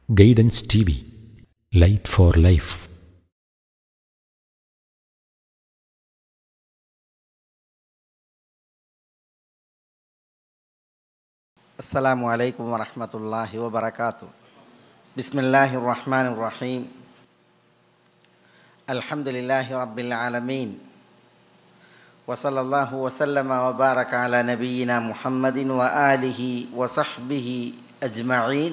guidance TV light for life السلام عليكم ورحمة الله وبركاته بسم الله الرحمن الرحيم الحمد لله رب العالمين وصلى الله وسلم وبارك على نبينا محمد وآله وصحبه أجمعين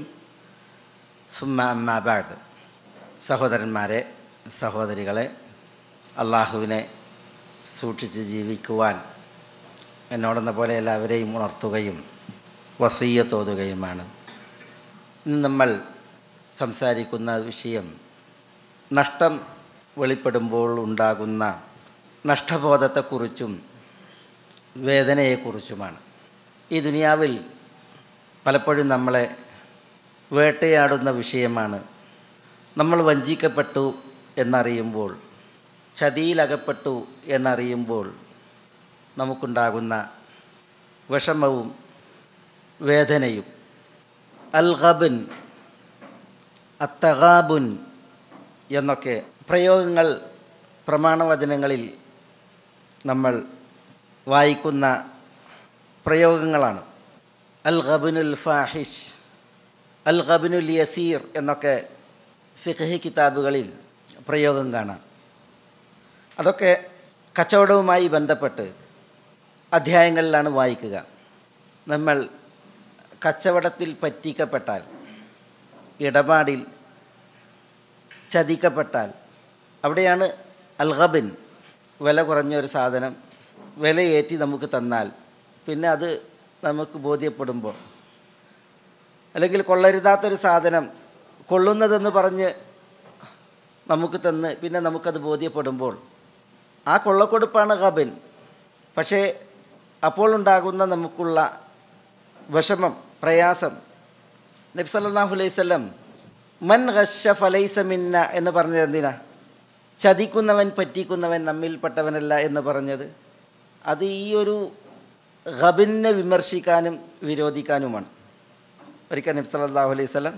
ثم أما بعد സഹോദരന്മാരെ സഹോദരികളെ അള്ളാഹുവിനെ സൂക്ഷിച്ച് ജീവിക്കുവാൻ എന്നോടെന്ന പോലെ എല്ലാവരെയും ഉണർത്തുകയും വസീയത്തോതുകയുമാണ് ഇന്ന് നമ്മൾ സംസാരിക്കുന്ന വിഷയം നഷ്ടം വെളിപ്പെടുമ്പോൾ ഉണ്ടാകുന്ന നഷ്ടബോധത്തെക്കുറിച്ചും വേദനയെക്കുറിച്ചുമാണ് ഈ ദുനിയാവിൽ പലപ്പോഴും നമ്മളെ വേട്ടയാടുന്ന വിഷയമാണ് നമ്മൾ വഞ്ചിക്കപ്പെട്ടു എന്നറിയുമ്പോൾ ചതിയിലകപ്പെട്ടു എന്നറിയുമ്പോൾ നമുക്കുണ്ടാകുന്ന വിഷമവും വേദനയും അൽ ഖബൻ അത്തഗാബുൻ എന്നൊക്കെ പ്രയോഗങ്ങൾ പ്രമാണവചനങ്ങളിൽ നമ്മൾ വായിക്കുന്ന പ്രയോഗങ്ങളാണ് അൽ ഖബനുൽ ഫാഹിഷ് അൽ ഖബനുൽ യസീർ എന്നൊക്കെ ഫിഖഹി കിതാബുകളിൽ പ്രയോഗം കാണാം അതൊക്കെ കച്ചവടവുമായി ബന്ധപ്പെട്ട് അധ്യായങ്ങളിലാണ് വായിക്കുക നമ്മൾ കച്ചവടത്തിൽ പറ്റിക്കപ്പെട്ടാൽ ഇടപാടിൽ ചതിക്കപ്പെട്ടാൽ അവിടെയാണ് അൽഹബിൻ വില കുറഞ്ഞ ഒരു സാധനം വിലയേറ്റി നമുക്ക് തന്നാൽ പിന്നെ അത് നമുക്ക് ബോധ്യപ്പെടുമ്പോൾ അല്ലെങ്കിൽ കൊള്ളരുതാത്തൊരു സാധനം കൊള്ളുന്നതെന്ന് പറഞ്ഞ് നമുക്ക് തന്ന് പിന്നെ നമുക്കത് ബോധ്യപ്പെടുമ്പോൾ ആ കൊള്ളക്കൊടുപ്പാണ് ഖബിൻ പക്ഷേ അപ്പോൾ ഉണ്ടാകുന്ന നമുക്കുള്ള വിഷമം പ്രയാസം നബി സല്ലല്ലാഹു അലൈഹി വസല്ലം മൻ ഖശ ഫലൈസ മിന്ന എന്ന് പറഞ്ഞത് എന്തിനാ ചതിക്കുന്നവൻ പറ്റിക്കുന്നവൻ നമ്മിൽപ്പെട്ടവനല്ല എന്ന് പറഞ്ഞത് അത് ഈ ഒരു ഖബിനെ വിമർശിക്കാനും വിരോധിക്കാനുമാണ് ഒരിക്കൽ നബി സല്ലല്ലാഹു അലൈഹി വസല്ലം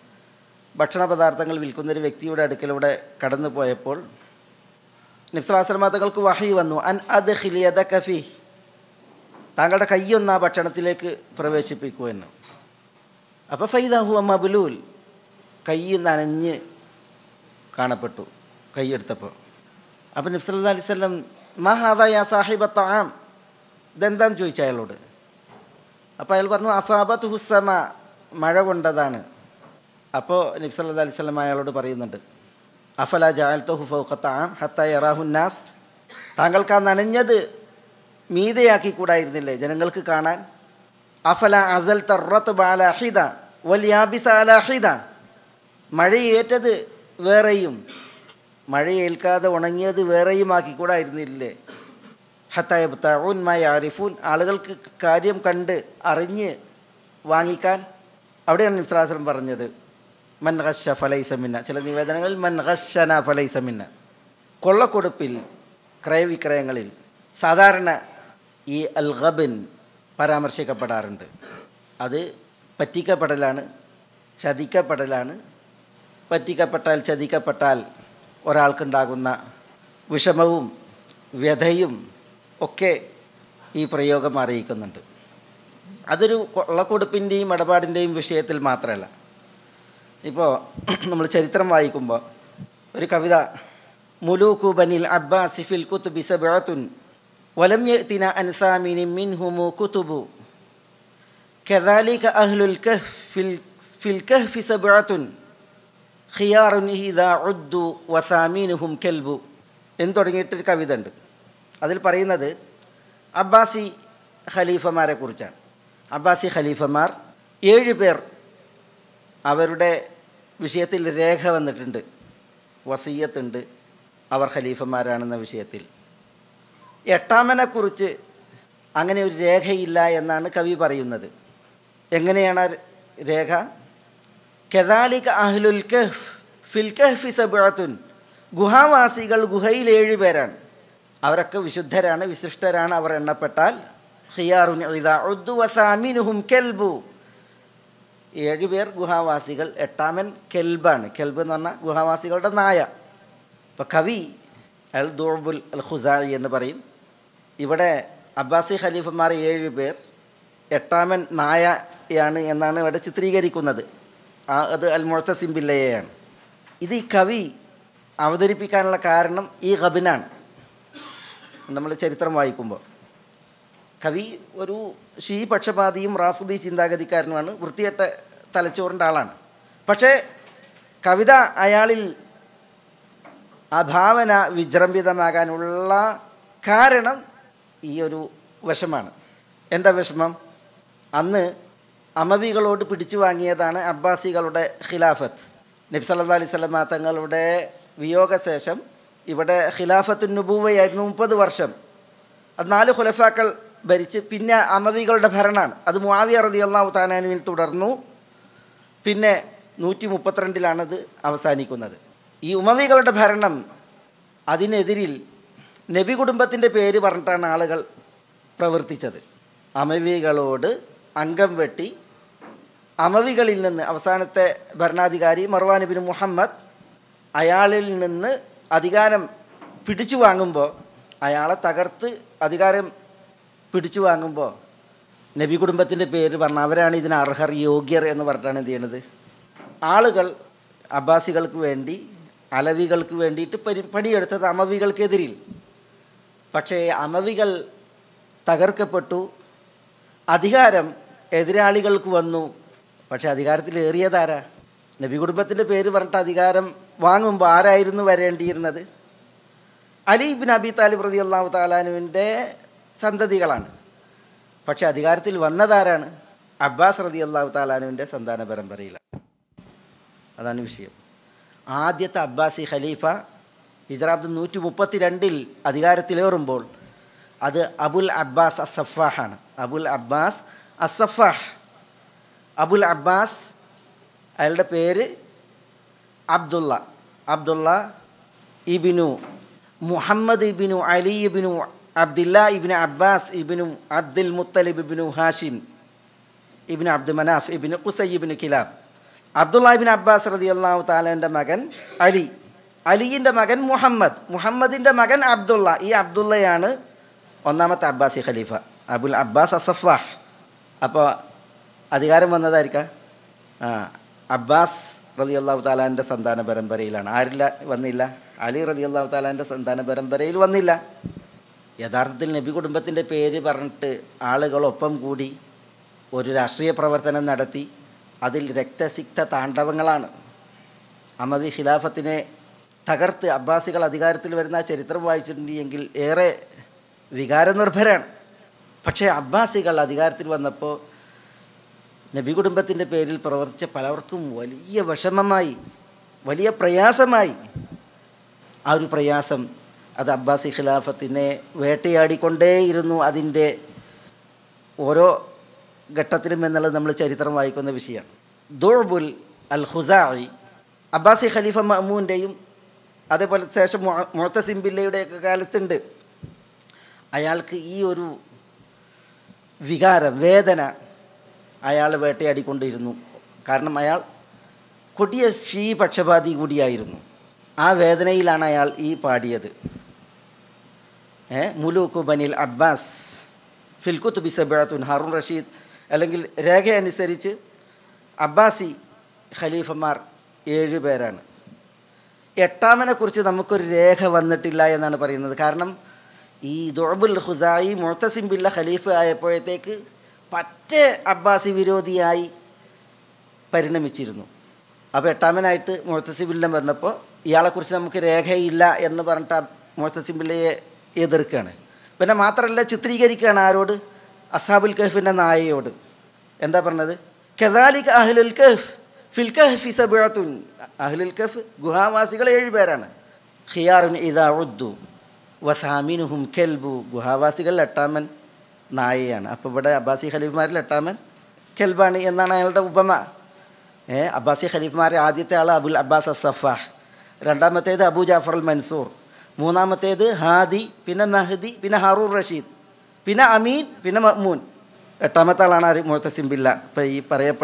ഭക്ഷണ പദാർത്ഥങ്ങൾ വിൽക്കുന്ന ഒരു വ്യക്തിയുടെ അടുക്കലൂടെ കടന്നു പോയപ്പോൾ നിബ്സലാസ്ലമ തങ്ങൾക്ക് വഹി വന്നു അൻ അത് ഹിലിയത കഫി താങ്കളുടെ കൈയൊന്ന് ആ ഭക്ഷണത്തിലേക്ക് പ്രവേശിപ്പിക്കൂ എന്ന് അപ്പോൾ ഫൈദാഹു മബുലൂൽ കൈ നനഞ്ഞ് കാണപ്പെട്ടു കൈ എടുത്തപ്പോൾ അപ്പോൾ നബ്സല്ലാ അലൈവല്ലം മഹാദ യാ സാഹിബത്താം ഇതെന്താന്ന് ചോദിച്ചു അയാളോട് അപ്പോൾ അയാൾ പറഞ്ഞു അസാബത്ത് ഹുസമ മഴ കൊണ്ടതാണ് അപ്പോൾ നബ്സല്ലാ അലൈഹി സ്വലം അയാളോട് പറയുന്നുണ്ട് അഫല ജാൽത്തഹു ഫൗഖത്താം ഹത്ത യറാഹുന്നാസ് താങ്കൾക്ക് ആ നനഞ്ഞത് മീതയാക്കി കൂടായിരുന്നില്ലേ ജനങ്ങൾക്ക് കാണാൻ അഫല അസൽ തറത്ത് ബാലഹിദ വല്യാബിസ അലഹിദ മഴയേറ്റത് വേറെയും മഴയേൽക്കാതെ ഉണങ്ങിയത് വേറെയും ആക്കി കൂടായിരുന്നില്ലേ ഹത്തായബത്താഊൻ മായ ആരിഫൂൻ ആളുകൾക്ക് കാര്യം കണ്ട് അറിഞ്ഞ് വാങ്ങിക്കാൻ അവിടെയാണ് നിസ്ലാസ്ലം പറഞ്ഞത് മൻ ഖശ ഫലൈസമിന്ന ചില നിവേദനങ്ങളിൽ മൻ ഖശന ഫലൈസമിന്ന കൊള്ളക്കൊടുപ്പിൽ ക്രയവിക്രയങ്ങളിൽ സാധാരണ ഈ അൽ ഖബിൻ പരാമർശിക്കപ്പെടാറുണ്ട് അത് പറ്റിക്കപ്പെടലാണ് ചതിക്കപ്പെടലാണ് പറ്റിക്കപ്പെട്ടാൽ ചതിക്കപ്പെട്ടാൽ ഒരാൾക്കുണ്ടാകുന്ന വിഷമവും വ്യഥയും ഒക്കെ ഈ പ്രയോഗം അറിയിക്കുന്നുണ്ട് അതൊരു കൊള്ളക്കൊടുപ്പിൻ്റെയും ഇടപാടിൻ്റെയും വിഷയത്തിൽ മാത്രമല്ല ഇപ്പോൾ നമ്മൾ ചരിത്രം വായിക്കുമ്പോൾ ഒരു കവിത മുലൂക്കു ബനിൽ അബ്ബാസ് ഫിൽ കുത്തുബി സബഅത്തുൻ വലം യഅ്തിന അൻസാമിനി മിൻഹുമു കുതുബു كذلك أهل الكهف في في الكهف سبعة خيار إذا عدوا وثامينهم كلب എന്ന് തുടങ്ങിയിട്ടൊരു കവിത ഉണ്ട് അതിൽ പറയുന്നത് അബ്ബാസി ഖലീഫമാരെ കുറിച്ചാണ് അബ്ബാസി ഖലീഫമാർ ഏഴ് പേർ അവരുടെ വിഷയത്തിൽ രേഖ വന്നിട്ടുണ്ട് വസീയത്തുണ്ട് അവർ ഖലീഫമാരാണെന്ന വിഷയത്തിൽ എട്ടാമനെക്കുറിച്ച് അങ്ങനെ ഒരു രേഖയില്ല എന്നാണ് കവി പറയുന്നത് എങ്ങനെയാണ് ആ രേഖ കെദാലിക അഹ്ലുൽ കഹ്ഫ് ഫിൽ കഹ്ഫി സബഅത്തുൻ ഗുഹാവാസികൾ ഗുഹയിൽ ഏഴ് പേരാണ് അവരൊക്കെ വിശുദ്ധരാണ് വിശിഷ്ടരാണ് അവർ എണ്ണപ്പെട്ടാൽ ഖിയാറുൻ ഇദാ ഉദ്ദു വസാമിനുഹും കെൽബു ഏഴുപേർ ഗുഹാവാസികൾ എട്ടാമൻ കെൽബാണ് കെൽബ് എന്ന് പറഞ്ഞാൽ ഗുഹാവാസികളുടെ നായ അപ്പോൾ കവി അൽ ദുർബുൽ അൽ ഖുസായി എന്ന് പറയും ഇവിടെ അബ്ബാസി ഖലീഫന്മാർ ഏഴ് പേർ എട്ടാമൻ നായയാണ് എന്നാണ് ഇവിടെ ചിത്രീകരിക്കുന്നത് ആ അത് അൽ മുഴത്തസിം ബില്ലയെയാണ് ഇത് ഈ കവി അവതരിപ്പിക്കാനുള്ള കാരണം ഈ ഖബിനാണ് നമ്മൾ ചരിത്രം വായിക്കുമ്പോൾ കവി ഒരു ഷീ പക്ഷപാതിയും റാഫുദി ചിന്താഗതിക്കാരനുമാണ് വൃത്തികെട്ട തലച്ചോറിൻ്റെ ആളാണ് പക്ഷേ കവിത അയാളിൽ ആ ഭാവന വിജൃംഭിതമാകാനുള്ള കാരണം ഈ ഒരു വിഷമാണ് എന്താ വിഷമം അന്ന് അമവികളോട് പിടിച്ചു വാങ്ങിയതാണ് അബ്ബാസികളുടെ ഖിലാഫത്ത് നബി സല്ലാ അലൈഹി സ്വലമ തങ്ങളുടെ വിയോഗശേഷം ഇവിടെ ഖിലാഫത്തു നുബൂവയായിരുന്നു മുപ്പത് വർഷം അത് നാല് ഖുലഫാക്കൾ ഭരിച്ച് പിന്നെ അമവികളുടെ ഭരണമാണ് അത് മുആവിയ റതി അള്ളാഹു താനാനുവിൽ തുടർന്നു പിന്നെ നൂറ്റി മുപ്പത്തിരണ്ടിലാണത് അവസാനിക്കുന്നത് ഈ ഉമവികളുടെ ഭരണം അതിനെതിരിൽ നബി കുടുംബത്തിൻ്റെ പേര് പറഞ്ഞിട്ടാണ് ആളുകൾ പ്രവർത്തിച്ചത് അമവികളോട് അംഗം വെട്ടി അമവികളിൽ നിന്ന് അവസാനത്തെ ഭരണാധികാരി മർവാൻ ബിൻ മുഹമ്മദ് അയാളിൽ നിന്ന് അധികാരം പിടിച്ചു വാങ്ങുമ്പോൾ അയാളെ തകർത്ത് അധികാരം പിടിച്ചു വാങ്ങുമ്പോൾ നബി കുടുംബത്തിൻ്റെ പേര് പറഞ്ഞ അവരാണ് ഇതിന് അർഹർ യോഗ്യർ എന്ന് പറഞ്ഞിട്ടാണ് എന്ത് ചെയ്യണത് ആളുകൾ അബ്ബാസികൾക്ക് വേണ്ടി അലവികൾക്ക് വേണ്ടിയിട്ട് പരി പണിയെടുത്തത് അമവികൾക്കെതിരിൽ പക്ഷേ അമവികൾ തകർക്കപ്പെട്ടു അധികാരം എതിരാളികൾക്ക് വന്നു പക്ഷേ അധികാരത്തിൽ ഏറിയതാരാ നബി കുടുംബത്തിൻ്റെ പേര് പറഞ്ഞിട്ട് അധികാരം വാങ്ങുമ്പോൾ ആരായിരുന്നു വരേണ്ടിയിരുന്നത് അലി ബിൻ അബി താലിബ് റതി അള്ളാഹു താലാനുവിൻ്റെ സന്തതികളാണ് പക്ഷേ അധികാരത്തിൽ വന്നതാരാണ് അബ്ബാസ് റതി അള്ളാഹു താലാനുവിൻ്റെ സന്താന പരമ്പരയിലാണ് അതാണ് വിഷയം ആദ്യത്തെ അബ്ബാസി ഖലീഫ ഹിജറാബ്ദ് നൂറ്റി മുപ്പത്തി രണ്ടിൽ അധികാരത്തിലേറുമ്പോൾ അത് Abul Abbas അസഫാഹാണ് Abul Abbas അസഫാഹ് Abul Abbas അയാളുടെ പേര് അബ്ദുള്ള അബ്ദുള്ള ഇബിനു മുഹമ്മദ് ഇബിനു അലി ഇബിനു അബ്ദുല്ല ഇബിന് അബ്ബാസ് ഇബിനു അബ്ദുൽ മുത്തലിബ് ഇബിനു ഹാഷിം ഇബിന് അബ്ദു മനാഫ് ഇബിന് ഖുസൈ ഇബിന് കിലാബ് അബ്ദുള്ള ഇബിൻ അബ്ബാസ് റതി അള്ളാഹു താലാൻ്റെ മകൻ അലി അലിയിൻ്റെ മകൻ മുഹമ്മദ് മുഹമ്മദിൻ്റെ മകൻ അബ്ദുള്ള ഈ അബ്ദുള്ളയാണ് ഒന്നാമത്തെ അബ്ബാസി ഖലീഫ അബുൽ അബ്ബാസ് അസഫാഹ് അപ്പോൾ അധികാരം വന്നതായിരിക്കാം ആ അബ്ബാസ് റതി അള്ളാഹു താലാൻ്റെ സന്താന പരമ്പരയിലാണ് ആരില്ല വന്നില്ല അലി റതി അള്ളാഹു താലാൻ്റെ സന്താന പരമ്പരയിൽ വന്നില്ല യഥാർത്ഥത്തിൽ നബി കുടുംബത്തിൻ്റെ പേര് പറഞ്ഞിട്ട് ആളുകളൊപ്പം കൂടി ഒരു രാഷ്ട്രീയ പ്രവർത്തനം നടത്തി അതിൽ രക്തസിക്ത താണ്ഡവങ്ങളാണ് അമവി ഖിലാഫത്തിനെ തകർത്ത് അബ്ബാസികൾ അധികാരത്തിൽ വരുന്ന ആ ചരിത്രം വായിച്ചിട്ടുണ്ടെങ്കിൽ ഏറെ വികാരനിർഭരാണ് പക്ഷേ അബ്ബാസികൾ അധികാരത്തിൽ വന്നപ്പോൾ നബി കുടുംബത്തിൻ്റെ പേരിൽ പ്രവർത്തിച്ച പലർക്കും വലിയ വിഷമമായി വലിയ പ്രയാസമായി ആ ഒരു പ്രയാസം അത് അബ്ബാസി ഖിലാഫത്തിനെ വേട്ടയാടിക്കൊണ്ടേയിരുന്നു അതിൻ്റെ ഓരോ ഘട്ടത്തിലും എന്നുള്ളത് നമ്മൾ ചരിത്രം വായിക്കുന്ന വിഷയമാണ് ദുർബുൽ അൽ ഖുസായി അബ്ബാസി ഖലീഫ മഹ്മൂൻ്റെയും അതേപോലെ ശേഷം മുഴത്തസിം ബില്ലയുടെയൊക്കെ കാലത്തുണ്ട് അയാൾക്ക് ഈ ഒരു വികാരം വേദന അയാൾ വേട്ടയാടിക്കൊണ്ടിരുന്നു കാരണം അയാൾ കൊടിയ ഷീ പക്ഷപാതി കൂടിയായിരുന്നു ആ വേദനയിലാണ് അയാൾ ഈ പാടിയത് ഏ മുലൂക്കു ബനിൽ അബ്ബാസ് ഫിൽക്കുത്ത് ബിസബത്തുൻ ഹാറൂൺ റഷീദ് അല്ലെങ്കിൽ രേഖ അനുസരിച്ച് അബ്ബാസി ഖലീഫന്മാർ ഏഴ് പേരാണ് എട്ടാമനെക്കുറിച്ച് നമുക്കൊരു രേഖ വന്നിട്ടില്ല എന്നാണ് പറയുന്നത് കാരണം ഈ ദുഅബുൽ ഖുസായി മുഴത്തസിം ബില്ല ഖലീഫ ആയപ്പോഴത്തേക്ക് പറ്റേ അബ്ബാസി വിരോധിയായി പരിണമിച്ചിരുന്നു അപ്പോൾ എട്ടാമനായിട്ട് മുഴത്തസിം ബില്ല വന്നപ്പോൾ ഇയാളെക്കുറിച്ച് നമുക്ക് രേഖയില്ല എന്ന് പറഞ്ഞിട്ട് മുഴത്തസിം ബില്ലയെ എതിർക്കുകയാണ് പിന്നെ മാത്രമല്ല ചിത്രീകരിക്കുകയാണ് ആരോട് അസാബുൽ കഹഫിൻ്റെ നായയോട് എന്താ പറഞ്ഞത് കെദാലിക് അഹ്ലുൽ കഹഫ് ഫിൽ കഹഫി സബിഴത്തുൻ അഹ്ലുൽ കഹഫ് ഗുഹാവാസികൾ ഏഴ് പേരാണ് ഖിയാറുൻ ഇദാ ഉദ്ദു വസാമിനുഹും കെൽബു ഗുഹാവാസികൾ എട്ടാമൻ നായയാണ് അപ്പോൾ ഇവിടെ അബ്ബാസി ഖലീഫ്മാരിൽ എട്ടാമൻ കെൽബാണ് എന്നാണ് അയാളുടെ ഉപമ ഏ അബ്ബാസി ഖലീഫ്മാരെ ആദ്യത്തെ ആൾ അബുൽ അബ്ബാസ് അസഫാഹ് രണ്ടാമത്തേത് അബു ജാഫർ അൽ മൻസൂർ മൂന്നാമത്തേത് ഹാദി പിന്നെ മഹദി പിന്നെ ഹാറൂർ റഷീദ് പിന്നെ അമീൻ പിന്നെ മഹ്മൂൻ എട്ടാമത്തെ ആളാണ് ആര് മുഹത്തസിം ബില്ല ഇപ്പോൾ ഈ പറയപ്പെട്ട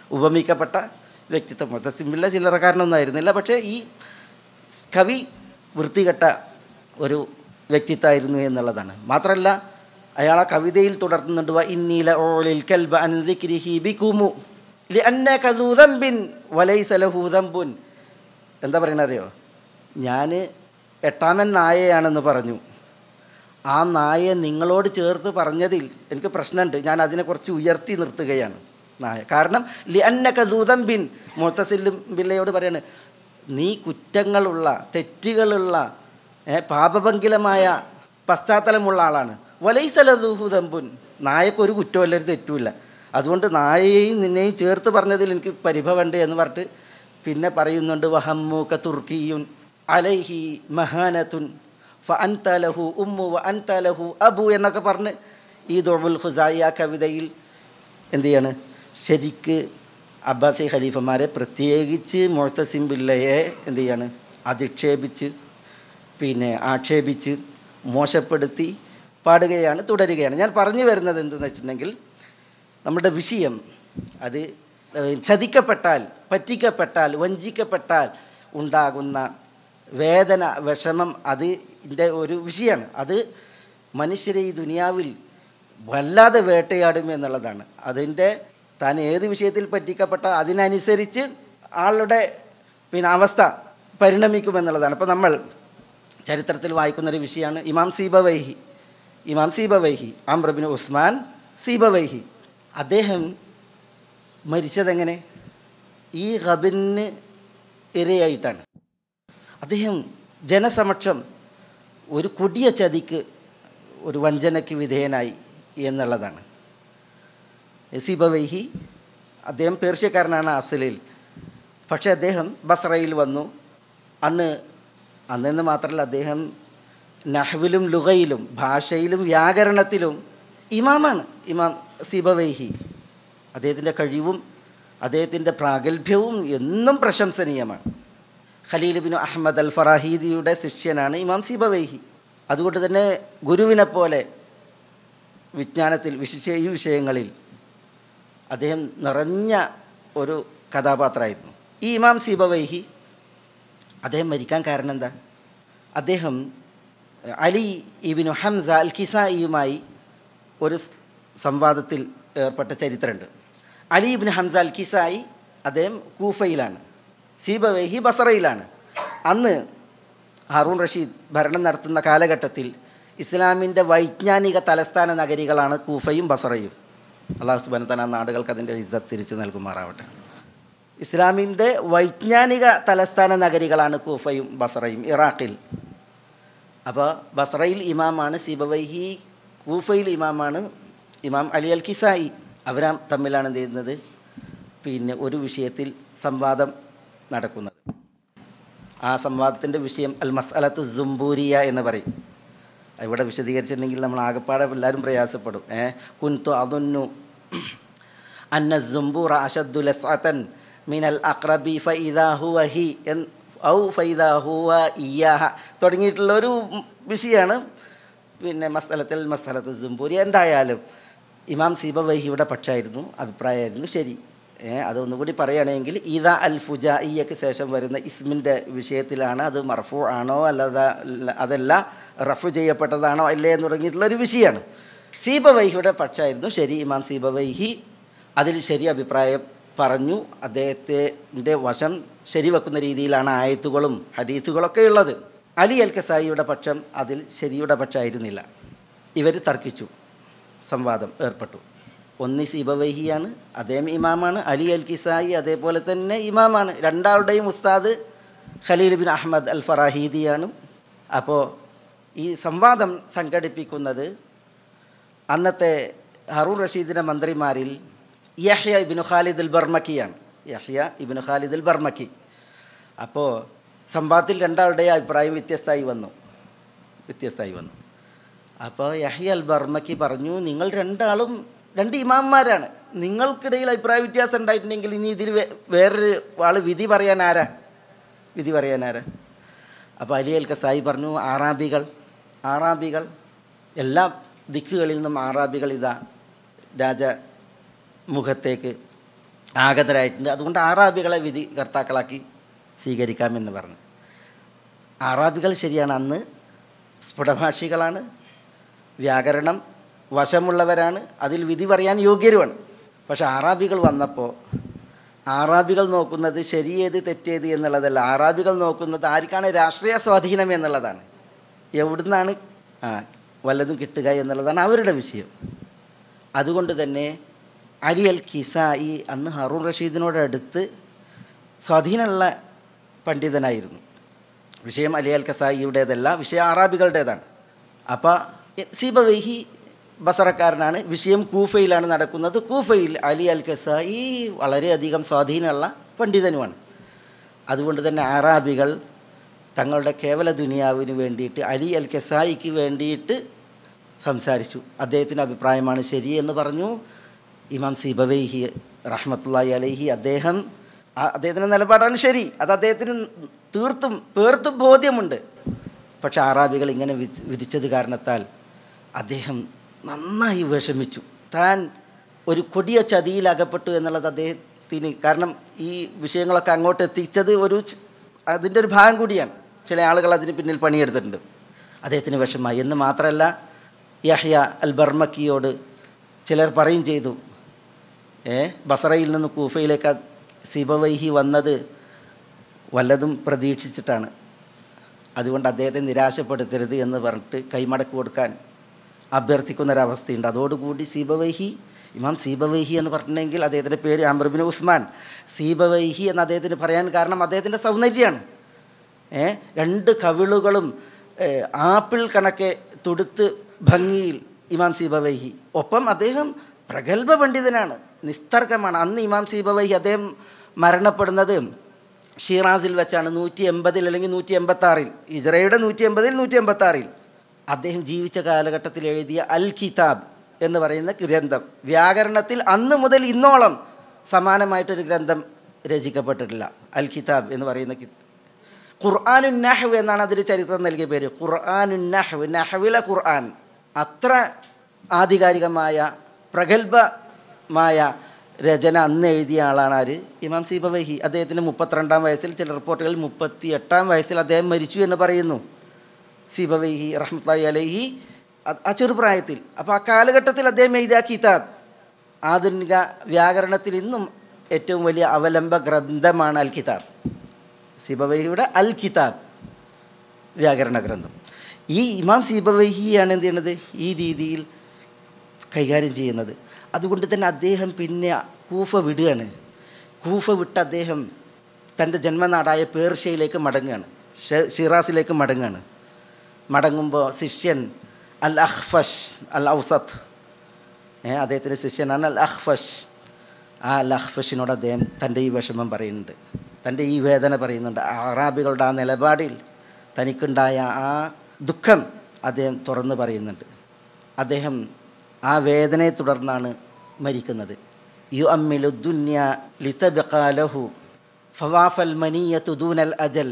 ഉപമിക്കപ്പെട്ട വ്യക്തിത്വം മുത്തസിമില്ല ചില്ലറക്കാരനൊന്നും ആയിരുന്നില്ല പക്ഷേ ഈ കവി വൃത്തികെട്ട ഒരു വ്യക്തിത്വമായിരുന്നു എന്നുള്ളതാണ് മാത്രമല്ല അയാൾ ആ കവിതയിൽ തുടർന്നുണ്ട് വ ഇന്നീല ഓളിൽ കൽബ അൻദിക്രിഹി ബികുമു ലി അന്നക ദൂ ദംബിൻ വലൈസ ലഹു ദംബുൻ എന്താ പറയണ അറിയോ ഞാൻ എട്ടാമൻ നായയാണെന്ന് പറഞ്ഞു ആ നായ നിങ്ങളോട് ചേർത്ത് പറഞ്ഞതിൽ എനിക്ക് പ്രശ്നമുണ്ട് ഞാൻ അതിനെ കുറച്ച് ഉയർത്തി നിർത്തുകയാണ് നായ കാരണം ലി അന്നക ദൂതംബിൻ മുത്തസില്ലും ബില്ലയോട് പറയാണ് നീ കുറ്റങ്ങളുള്ള തെറ്റുകളുള്ള ഏ, പാപഭംഗിലമായ പശ്ചാത്തലമുള്ള ആളാണ് വലൈസലദൂഹുദമ്പുൻ നായക്കൊരു കുറ്റമല്ല ഒരു തെറ്റുമില്ല അതുകൊണ്ട് നായയെയും നിന്നെയും ചേർത്ത് പറഞ്ഞതിൽ എനിക്ക് പരിഭവമുണ്ട് എന്ന് പറഞ്ഞിട്ട് പിന്നെ പറയുന്നുണ്ട് വഹമ്മൂക്ക തുർക്കിയുൻ അലൈഹി മഹാനത്തുൻ ഫ അൻതലഹു ഉമ്മു വ അൻതലഹു അബു എന്നൊക്കെ പറഞ്ഞ് ഈ ദുബുൽ ഖുസായി ആ കവിതയിൽ എന്ത് ചെയ്യാണ് ശരിക്ക് അബ്ബാസി ഖലീഫമാരെ പ്രത്യേകിച്ച് മുഴത്തസിം ബില്ലയെ എന്ത് ചെയ്യാണ് അധിക്ഷേപിച്ച് പിന്നെ ആക്ഷേപിച്ച് മോശപ്പെടുത്തി പാടുകയാണ് തുടരുകയാണ് ഞാൻ പറഞ്ഞു വരുന്നത് എന്തെന്ന് വെച്ചിട്ടുണ്ടെങ്കിൽ നമ്മുടെ വിഷയം അത് ഏഹ്, ചതിക്കപ്പെട്ടാൽ പറ്റിക്കപ്പെട്ടാൽ വഞ്ചിക്കപ്പെട്ടാൽ ഉണ്ടാകുന്ന വേദന വിഷമം അതിൻ്റെ ഒരു വിഷയമാണ് അത് മനുഷ്യരെ ഈ ദുനിയാവിൽ വല്ലാതെ വേട്ടയാടും എന്നുള്ളതാണ് അതിൻ്റെ താൻ ഏത് വിഷയത്തിൽ പറ്റിക്കപ്പെട്ട അതിനനുസരിച്ച് ആളുടെ പിന്നെ അവസ്ഥ പരിണമിക്കുമെന്നുള്ളതാണ് അപ്പോൾ നമ്മൾ ചരിത്രത്തിൽ വായിക്കുന്നൊരു വിഷയമാണ് ഇമാം സീബവൈഹി ഇമാം സീബവൈഹി അമ്രബിൻ ഉസ്മാൻ സീബവൈഹി അദ്ദേഹം മരിച്ചതെങ്ങനെ ഈ ഖബിന് ഇരയായിട്ടാണ് അദ്ദേഹം ജനസമക്ഷം ഒരു കൊടിയ ചതിക്ക് ഒരു വഞ്ചനയ്ക്ക് വിധേയനായി എന്നുള്ളതാണ് സീബവൈഹി അദ്ദേഹം പേർഷ്യക്കാരനാണ് അസലിൽ പക്ഷേ അദ്ദേഹം ബസ്രയിൽ വന്നു അന്ന് അന്നെന്ന് മാത്രമല്ല അദ്ദേഹം നഹ്വിലും ലുഗയിലും ഭാഷയിലും വ്യാകരണത്തിലും ഇമാമാണ് ഇമാം സീബവൈഹി അദ്ദേഹത്തിൻ്റെ കഴിവും അദ്ദേഹത്തിൻ്റെ പ്രാഗൽഭ്യവും എന്നും പ്രശംസനീയമാണ് ഖലീൽ ബിൻ അഹമ്മദ് അൽ ഫറാഹീദിയുടെ ശിഷ്യനാണ് ഇമാം സീബവൈഹി അതുകൊണ്ട് തന്നെ ഗുരുവിനെ പോലെ വിജ്ഞാനത്തിൽ വിശിഷ്യ ഈ വിഷയങ്ങളിൽ അദ്ദേഹം നിറഞ്ഞ ഒരു കഥാപാത്രമായിരുന്നു ഈ ഇമാം സീബവൈഹി അദ്ദേഹം മരിക്കാൻ കാരണം എന്താ അദ്ദേഹം അലി ഇബിനു ഹംസ അൽ കിസായിയുമായി ഒരു സ് സംവാദത്തിൽ ഏർപ്പെട്ട ചരിത്രമുണ്ട് അലി ഇബിൻ ഹംസ അൽ കിസായി അദ്ദേഹം കൂഫയിലാണ് സീബവൈഹി ബസറയിലാണ് അന്ന് ഹാറൂൺ റഷീദ് ഭരണം നടത്തുന്ന കാലഘട്ടത്തിൽ ഇസ്ലാമിൻ്റെ വൈജ്ഞാനിക തലസ്ഥാന നഗരികളാണ് കൂഫയും ബസറയും അള്ളാഹു സുബാന ആ നാടുകൾക്ക് അതിൻ്റെ ഇസ്സത്ത് തിരിച്ചു നൽകുമാറാവട്ടെ ഇസ്ലാമിൻ്റെ വൈജ്ഞാനിക തലസ്ഥാന നഗരികളാണ് കൂഫയും ബസറയും ഇറാഖിൽ അപ്പോൾ ബസറയിൽ ഇമാമാണ് സിബവൈഹി കൂഫയിൽ ഇമാമാണ് ഇമാം അലി അൽ കിസായി അവരാ തമ്മിലാണ് എന്ത് ചെയ്യുന്നത് പിന്നെ ഒരു വിഷയത്തിൽ സംവാദം നടക്കുന്നത് ആ സംവാദത്തിൻ്റെ വിഷയം അൽ മസ്അലത്തു സുംബൂരിയ എന്ന് പറയും ഇവിടെ വിശദീകരിച്ചിട്ടുണ്ടെങ്കിൽ നമ്മൾ ആകപ്പാടെ എല്ലാവരും പ്രയാസപ്പെടും ഏ കുൻതു അതൊന്നു അന്ന സുംബൂറ അഷദ്ദു ലസ്അതൻ മിനൽ അക്രബി ഫൈദാ ഹുവ ഹി എൻ ഔ ഫൈദാ ഹുവ ഇയാഹ തുടങ്ങിയിട്ടുള്ള ഒരു വിഷയമാണ് പിന്നെ മസലത്തിൽ മസലത്ത് സുംബൂരി എന്തായാലും ഇമാം സീബവൈഹിയുടെ പക്ഷമായിരുന്നു അഭിപ്രായമായിരുന്നു ശരി ഏ അതൊന്നുകൂടി പറയുകയാണെങ്കിൽ ഇത അൽ ഫുജായിയക്ക് ശേഷം വരുന്ന ഇസ്മിൻ്റെ വിഷയത്തിലാണ് അത് മർഫു ആണോ അല്ലാതെ അതല്ല റഫു ചെയ്യപ്പെട്ടതാണോ അല്ലേ എന്ന് തുടങ്ങിയിട്ടുള്ള ഒരു വിഷയമാണ് സീബവൈഹിയുടെ പക്ഷമായിരുന്നു ശരി ഇമാം സീബവൈഹി അതിൽ ശരി അഭിപ്രായം പറഞ്ഞു അദ്ദേഹത്തിൻ്റെ വശം ശരിവെക്കുന്ന രീതിയിലാണ് ആയത്തുകളും ഹദീസുകളൊക്കെ ഉള്ളത് അലി അൽ കസായിയുടെ പക്ഷം അതിൽ ശരിയുടെ പക്ഷമായിരുന്നില്ല ഇവർ തർക്കിച്ചു സംവാദം ഏർപ്പെട്ടു ഒന്ന് സീബവഹിയാണ് അദ്ദേഹം ഇമാമാണ് അലി അൽ കിസായി അതേപോലെ തന്നെ ഇമാമാണ് രണ്ടാളുടെയും ഉസ്താദ് ഖലീൽ ബിൻ അഹമ്മദ് അൽ ഫറാഹീദിയാണ് അപ്പോൾ ഈ സംവാദം സംഘടിപ്പിക്കുന്നത് അന്നത്തെ ഹറൂൺ റഷീദിൻ്റെ മന്ത്രിമാരിൽ യഹ്യ ഇബിനു ഖാലിദ് അൽ ബർമക്കിയാണ് യഹ്യ ഇബിനു ഖാലിദ് അൽ ബർമക്കി അപ്പോൾ സംവാദത്തിൽ രണ്ടാളുടെ അഭിപ്രായം വ്യത്യസ്തമായി വന്നു വ്യത്യസ്തമായി വന്നു അപ്പോൾ യഹ്യ അൽ ബർമക്കി പറഞ്ഞു നിങ്ങൾ രണ്ടാളും രണ്ട് ഇമാമ്മാരാണ് നിങ്ങൾക്കിടയിൽ അഭിപ്രായ വ്യത്യാസം ഉണ്ടായിട്ടുണ്ടെങ്കിൽ ഇനി ഇതിൽ വേ- വേറൊരു ആൾ വിധി പറയാൻ ആരാ വിധി പറയാൻ ആരാ അപ്പോൾ അലി അൽ കസായി പറഞ്ഞു ആറാബികൾ ആറാബികൾ എല്ലാ ദിക്കുകളിൽ നിന്നും ആറാബികൾ ഇതാ രാജ മുഖത്തേക്ക് ആഗതരായിട്ടുണ്ട് അതുകൊണ്ട് ആറാബികളെ വിധി കർത്താക്കളാക്കി സ്വീകരിക്കാമെന്ന് പറഞ്ഞു അറാബികൾ ശരിയാണ് അന്ന് സ്ഫുടഭാഷികളാണ് വ്യാകരണം വശമുള്ളവരാണ് അതിൽ വിധി പറയാൻ യോഗ്യരുമാണ് പക്ഷെ അറാബികൾ വന്നപ്പോൾ അറാബികൾ നോക്കുന്നത് ശരിയേത് തെറ്റേത് എന്നുള്ളതല്ല അറാബികൾ നോക്കുന്നത് ആർക്കാണ് രാഷ്ട്രീയ സ്വാധീനം എന്നുള്ളതാണ് എവിടുന്നാണ് ആ വല്ലതും കിട്ടുക എന്നുള്ളതാണ് അവരുടെ വിഷയം അതുകൊണ്ട് തന്നെ അലി അൽ ഖിസായി അന്ന് ഹറൂൺ റഷീദിനോടടുത്ത് സ്വാധീനമുള്ള പണ്ഡിതനായിരുന്നു വിഷയം അലി അൽ ഖസായിയുടേതല്ല വിഷയം അറാബികളുടേതാണ് അപ്പോൾ സീബവൈഹി ബസറക്കാരനാണ് വിഷയം കൂഫയിലാണ് നടക്കുന്നത് കൂഫയിൽ അലി അൽ ഖസായി വളരെയധികം സ്വാധീനമുള്ള പണ്ഡിതനുമാണ് അതുകൊണ്ട് തന്നെ അറാബികൾ തങ്ങളുടെ കേവല ദുനിയാവിന് വേണ്ടിയിട്ട് അലി അൽ ഖസായിക്ക് വേണ്ടിയിട്ട് സംസാരിച്ചു അദ്ദേഹത്തിൻ്റെ അഭിപ്രായമാണ് ശരി എന്ന് പറഞ്ഞു ഇമാം സീബവൈഹി റഹ്മത്തുള്ളി അലൈഹി അദ്ദേഹം ആ അദ്ദേഹത്തിൻ്റെ നിലപാടാണ് ശരി അത് അദ്ദേഹത്തിന് തീർത്തും പേർത്തും ബോധ്യമുണ്ട് പക്ഷെ അറാബികൾ ഇങ്ങനെ വിച്ച് വിരിച്ചത് കാരണത്താൽ അദ്ദേഹം നന്നായി വിഷമിച്ചു താൻ ഒരു കൊടിയ ചതിയിൽ അകപ്പെട്ടു എന്നുള്ളത് അദ്ദേഹത്തിന് കാരണം ഈ വിഷയങ്ങളൊക്കെ അങ്ങോട്ട് എത്തിച്ചത് ഒരു ച- അതിൻ്റെ ഒരു ഭാഗം കൂടിയാണ് ചില ആളുകൾ അതിന് പിന്നിൽ പണിയെടുത്തിട്ടുണ്ട് അദ്ദേഹത്തിന് വിഷമായി എന്ന് മാത്രമല്ല യഹ്യ അൽ ബർമക്കിയോട് ചിലർ പറയും ചെയ്തു ഏ ബസറയിൽ നിന്ന് കൂഫയിലേക്ക് സിബവൈഹി വന്നത് വല്ലതും പ്രതീക്ഷിച്ചിട്ടാണ് അതുകൊണ്ട് അദ്ദേഹത്തെ നിരാശപ്പെടുത്തരുത് എന്ന് പറഞ്ഞിട്ട് കൈമടക്ക് കൊടുക്കാൻ അഭ്യർത്ഥിക്കുന്നൊരവസ്ഥയുണ്ട് അതോടുകൂടി സീബവൈഹി ഇമാം സീബവൈഹി എന്ന് പറഞ്ഞിട്ടുണ്ടെങ്കിൽ അദ്ദേഹത്തിൻ്റെ പേര് അമർബിൻ ഉസ്മാൻ സീബവൈഹി എന്ന് അദ്ദേഹത്തിന് പറയാൻ കാരണം അദ്ദേഹത്തിൻ്റെ സൗന്ദര്യമാണ് ഏ രണ്ട് കവിളുകളും ഏ, ആപ്പിൾ കണക്കെ തുടുത്ത് ഭംഗിയിൽ ഇമാം സീബവൈഹി ഒപ്പം അദ്ദേഹം പ്രഗത്ഭ പണ്ഡിതനാണ് നിസ്തർക്കമാണ് അന്ന് ഇമാം സീബവൈഹി അദ്ദേഹം മരണപ്പെടുന്നത് ഷീറാസിൽ വെച്ചാണ് നൂറ്റി എൺപതിൽ അല്ലെങ്കിൽ നൂറ്റി എൺപത്താറിൽ ഇസ്രയുടെ നൂറ്റി എൺപതിൽ നൂറ്റി എൺപത്താറിൽ അദ്ദേഹം ജീവിച്ച കാലഘട്ടത്തിൽ എഴുതിയ അൽ കിതാബ് എന്ന് പറയുന്ന ഗ്രന്ഥം വ്യാകരണത്തിൽ അന്ന് മുതൽ ഇന്നോളം സമാനമായിട്ടൊരു ഗ്രന്ഥം രചിക്കപ്പെട്ടിട്ടില്ല അൽ കിതാബ് എന്ന് പറയുന്ന കി- ഖുർആാനുൻ നഹ്വ് എന്നാണ് അതിന് ചരിത്രം നൽകിയ പേര് ഖുർആാനുൻ നഹ്വ് നഹ്വിലെ ഖുർആൻ അത്ര ആധികാരികമായ പ്രഗത്ഭമായ രചന അന്ന് എഴുതിയ ആളാണ് ആര് ഇമാം സീബവഹി അദ്ദേഹത്തിന് മുപ്പത്തിരണ്ടാം വയസ്സിൽ ചില റിപ്പോർട്ടുകളിൽ മുപ്പത്തി എട്ടാം വയസ്സിൽ അദ്ദേഹം മരിച്ചു എന്ന് പറയുന്നു സീബവൈഹി റഹ്മത്തായി അലൈഹി അത് ആ ചെറുപ്രായത്തിൽ അപ്പോൾ ആ കാലഘട്ടത്തിൽ അദ്ദേഹം എഴുതിയ ആ കിതാബ് ആധുനിക വ്യാകരണത്തിൽ ഇന്നും ഏറ്റവും വലിയ അവലംബ ഗ്രന്ഥമാണ് അൽ കിതാബ് സീബവൈഹിയുടെ അൽ കിതാബ് വ്യാകരണ ഗ്രന്ഥം ഈ ഇമാം സീബവൈഹിയാണ് എന്ത് ചെയ്യണത് ഈ രീതിയിൽ കൈകാര്യം ചെയ്യുന്നത് അതുകൊണ്ട് തന്നെ അദ്ദേഹം പിന്നെ കൂഫ വിടുകയാണ് കൂഫ വിട്ട് അദ്ദേഹം തൻ്റെ ജന്മനാടായ പേർഷ്യയിലേക്ക് മടങ്ങുകയാണ് ഷെ- ഷിറാസിലേക്ക് മടങ്ങുകയാണ് മടങ്ങുമ്പോൾ ശിഷ്യൻ അൽ അഹ്ഫഷ് അൽ ഔസത്ത് ഏ അദ്ദേഹത്തിൻ്റെ ശിഷ്യനാണ് അൽ അഹ്ഫഷ് ആ അൽ അഹ്ഫഷിനോട് അദ്ദേഹം തൻ്റെ ഈ വിഷമം പറയുന്നുണ്ട് തൻ്റെ ഈ വേദന പറയുന്നുണ്ട് ആ അറാബികളുടെ ആ നിലപാടിൽ തനിക്കുണ്ടായ ആ ദുഃഖം അദ്ദേഹം തുറന്ന് പറയുന്നുണ്ട് അദ്ദേഹം ആ വേദനയെ തുടർന്നാണ് മരിക്കുന്നത് യു അമ്മിലു ദുന്യ ലിതബിഖാലഹു ഫവാഫൽ മനീയത്തു ദൂനൽ അജൽ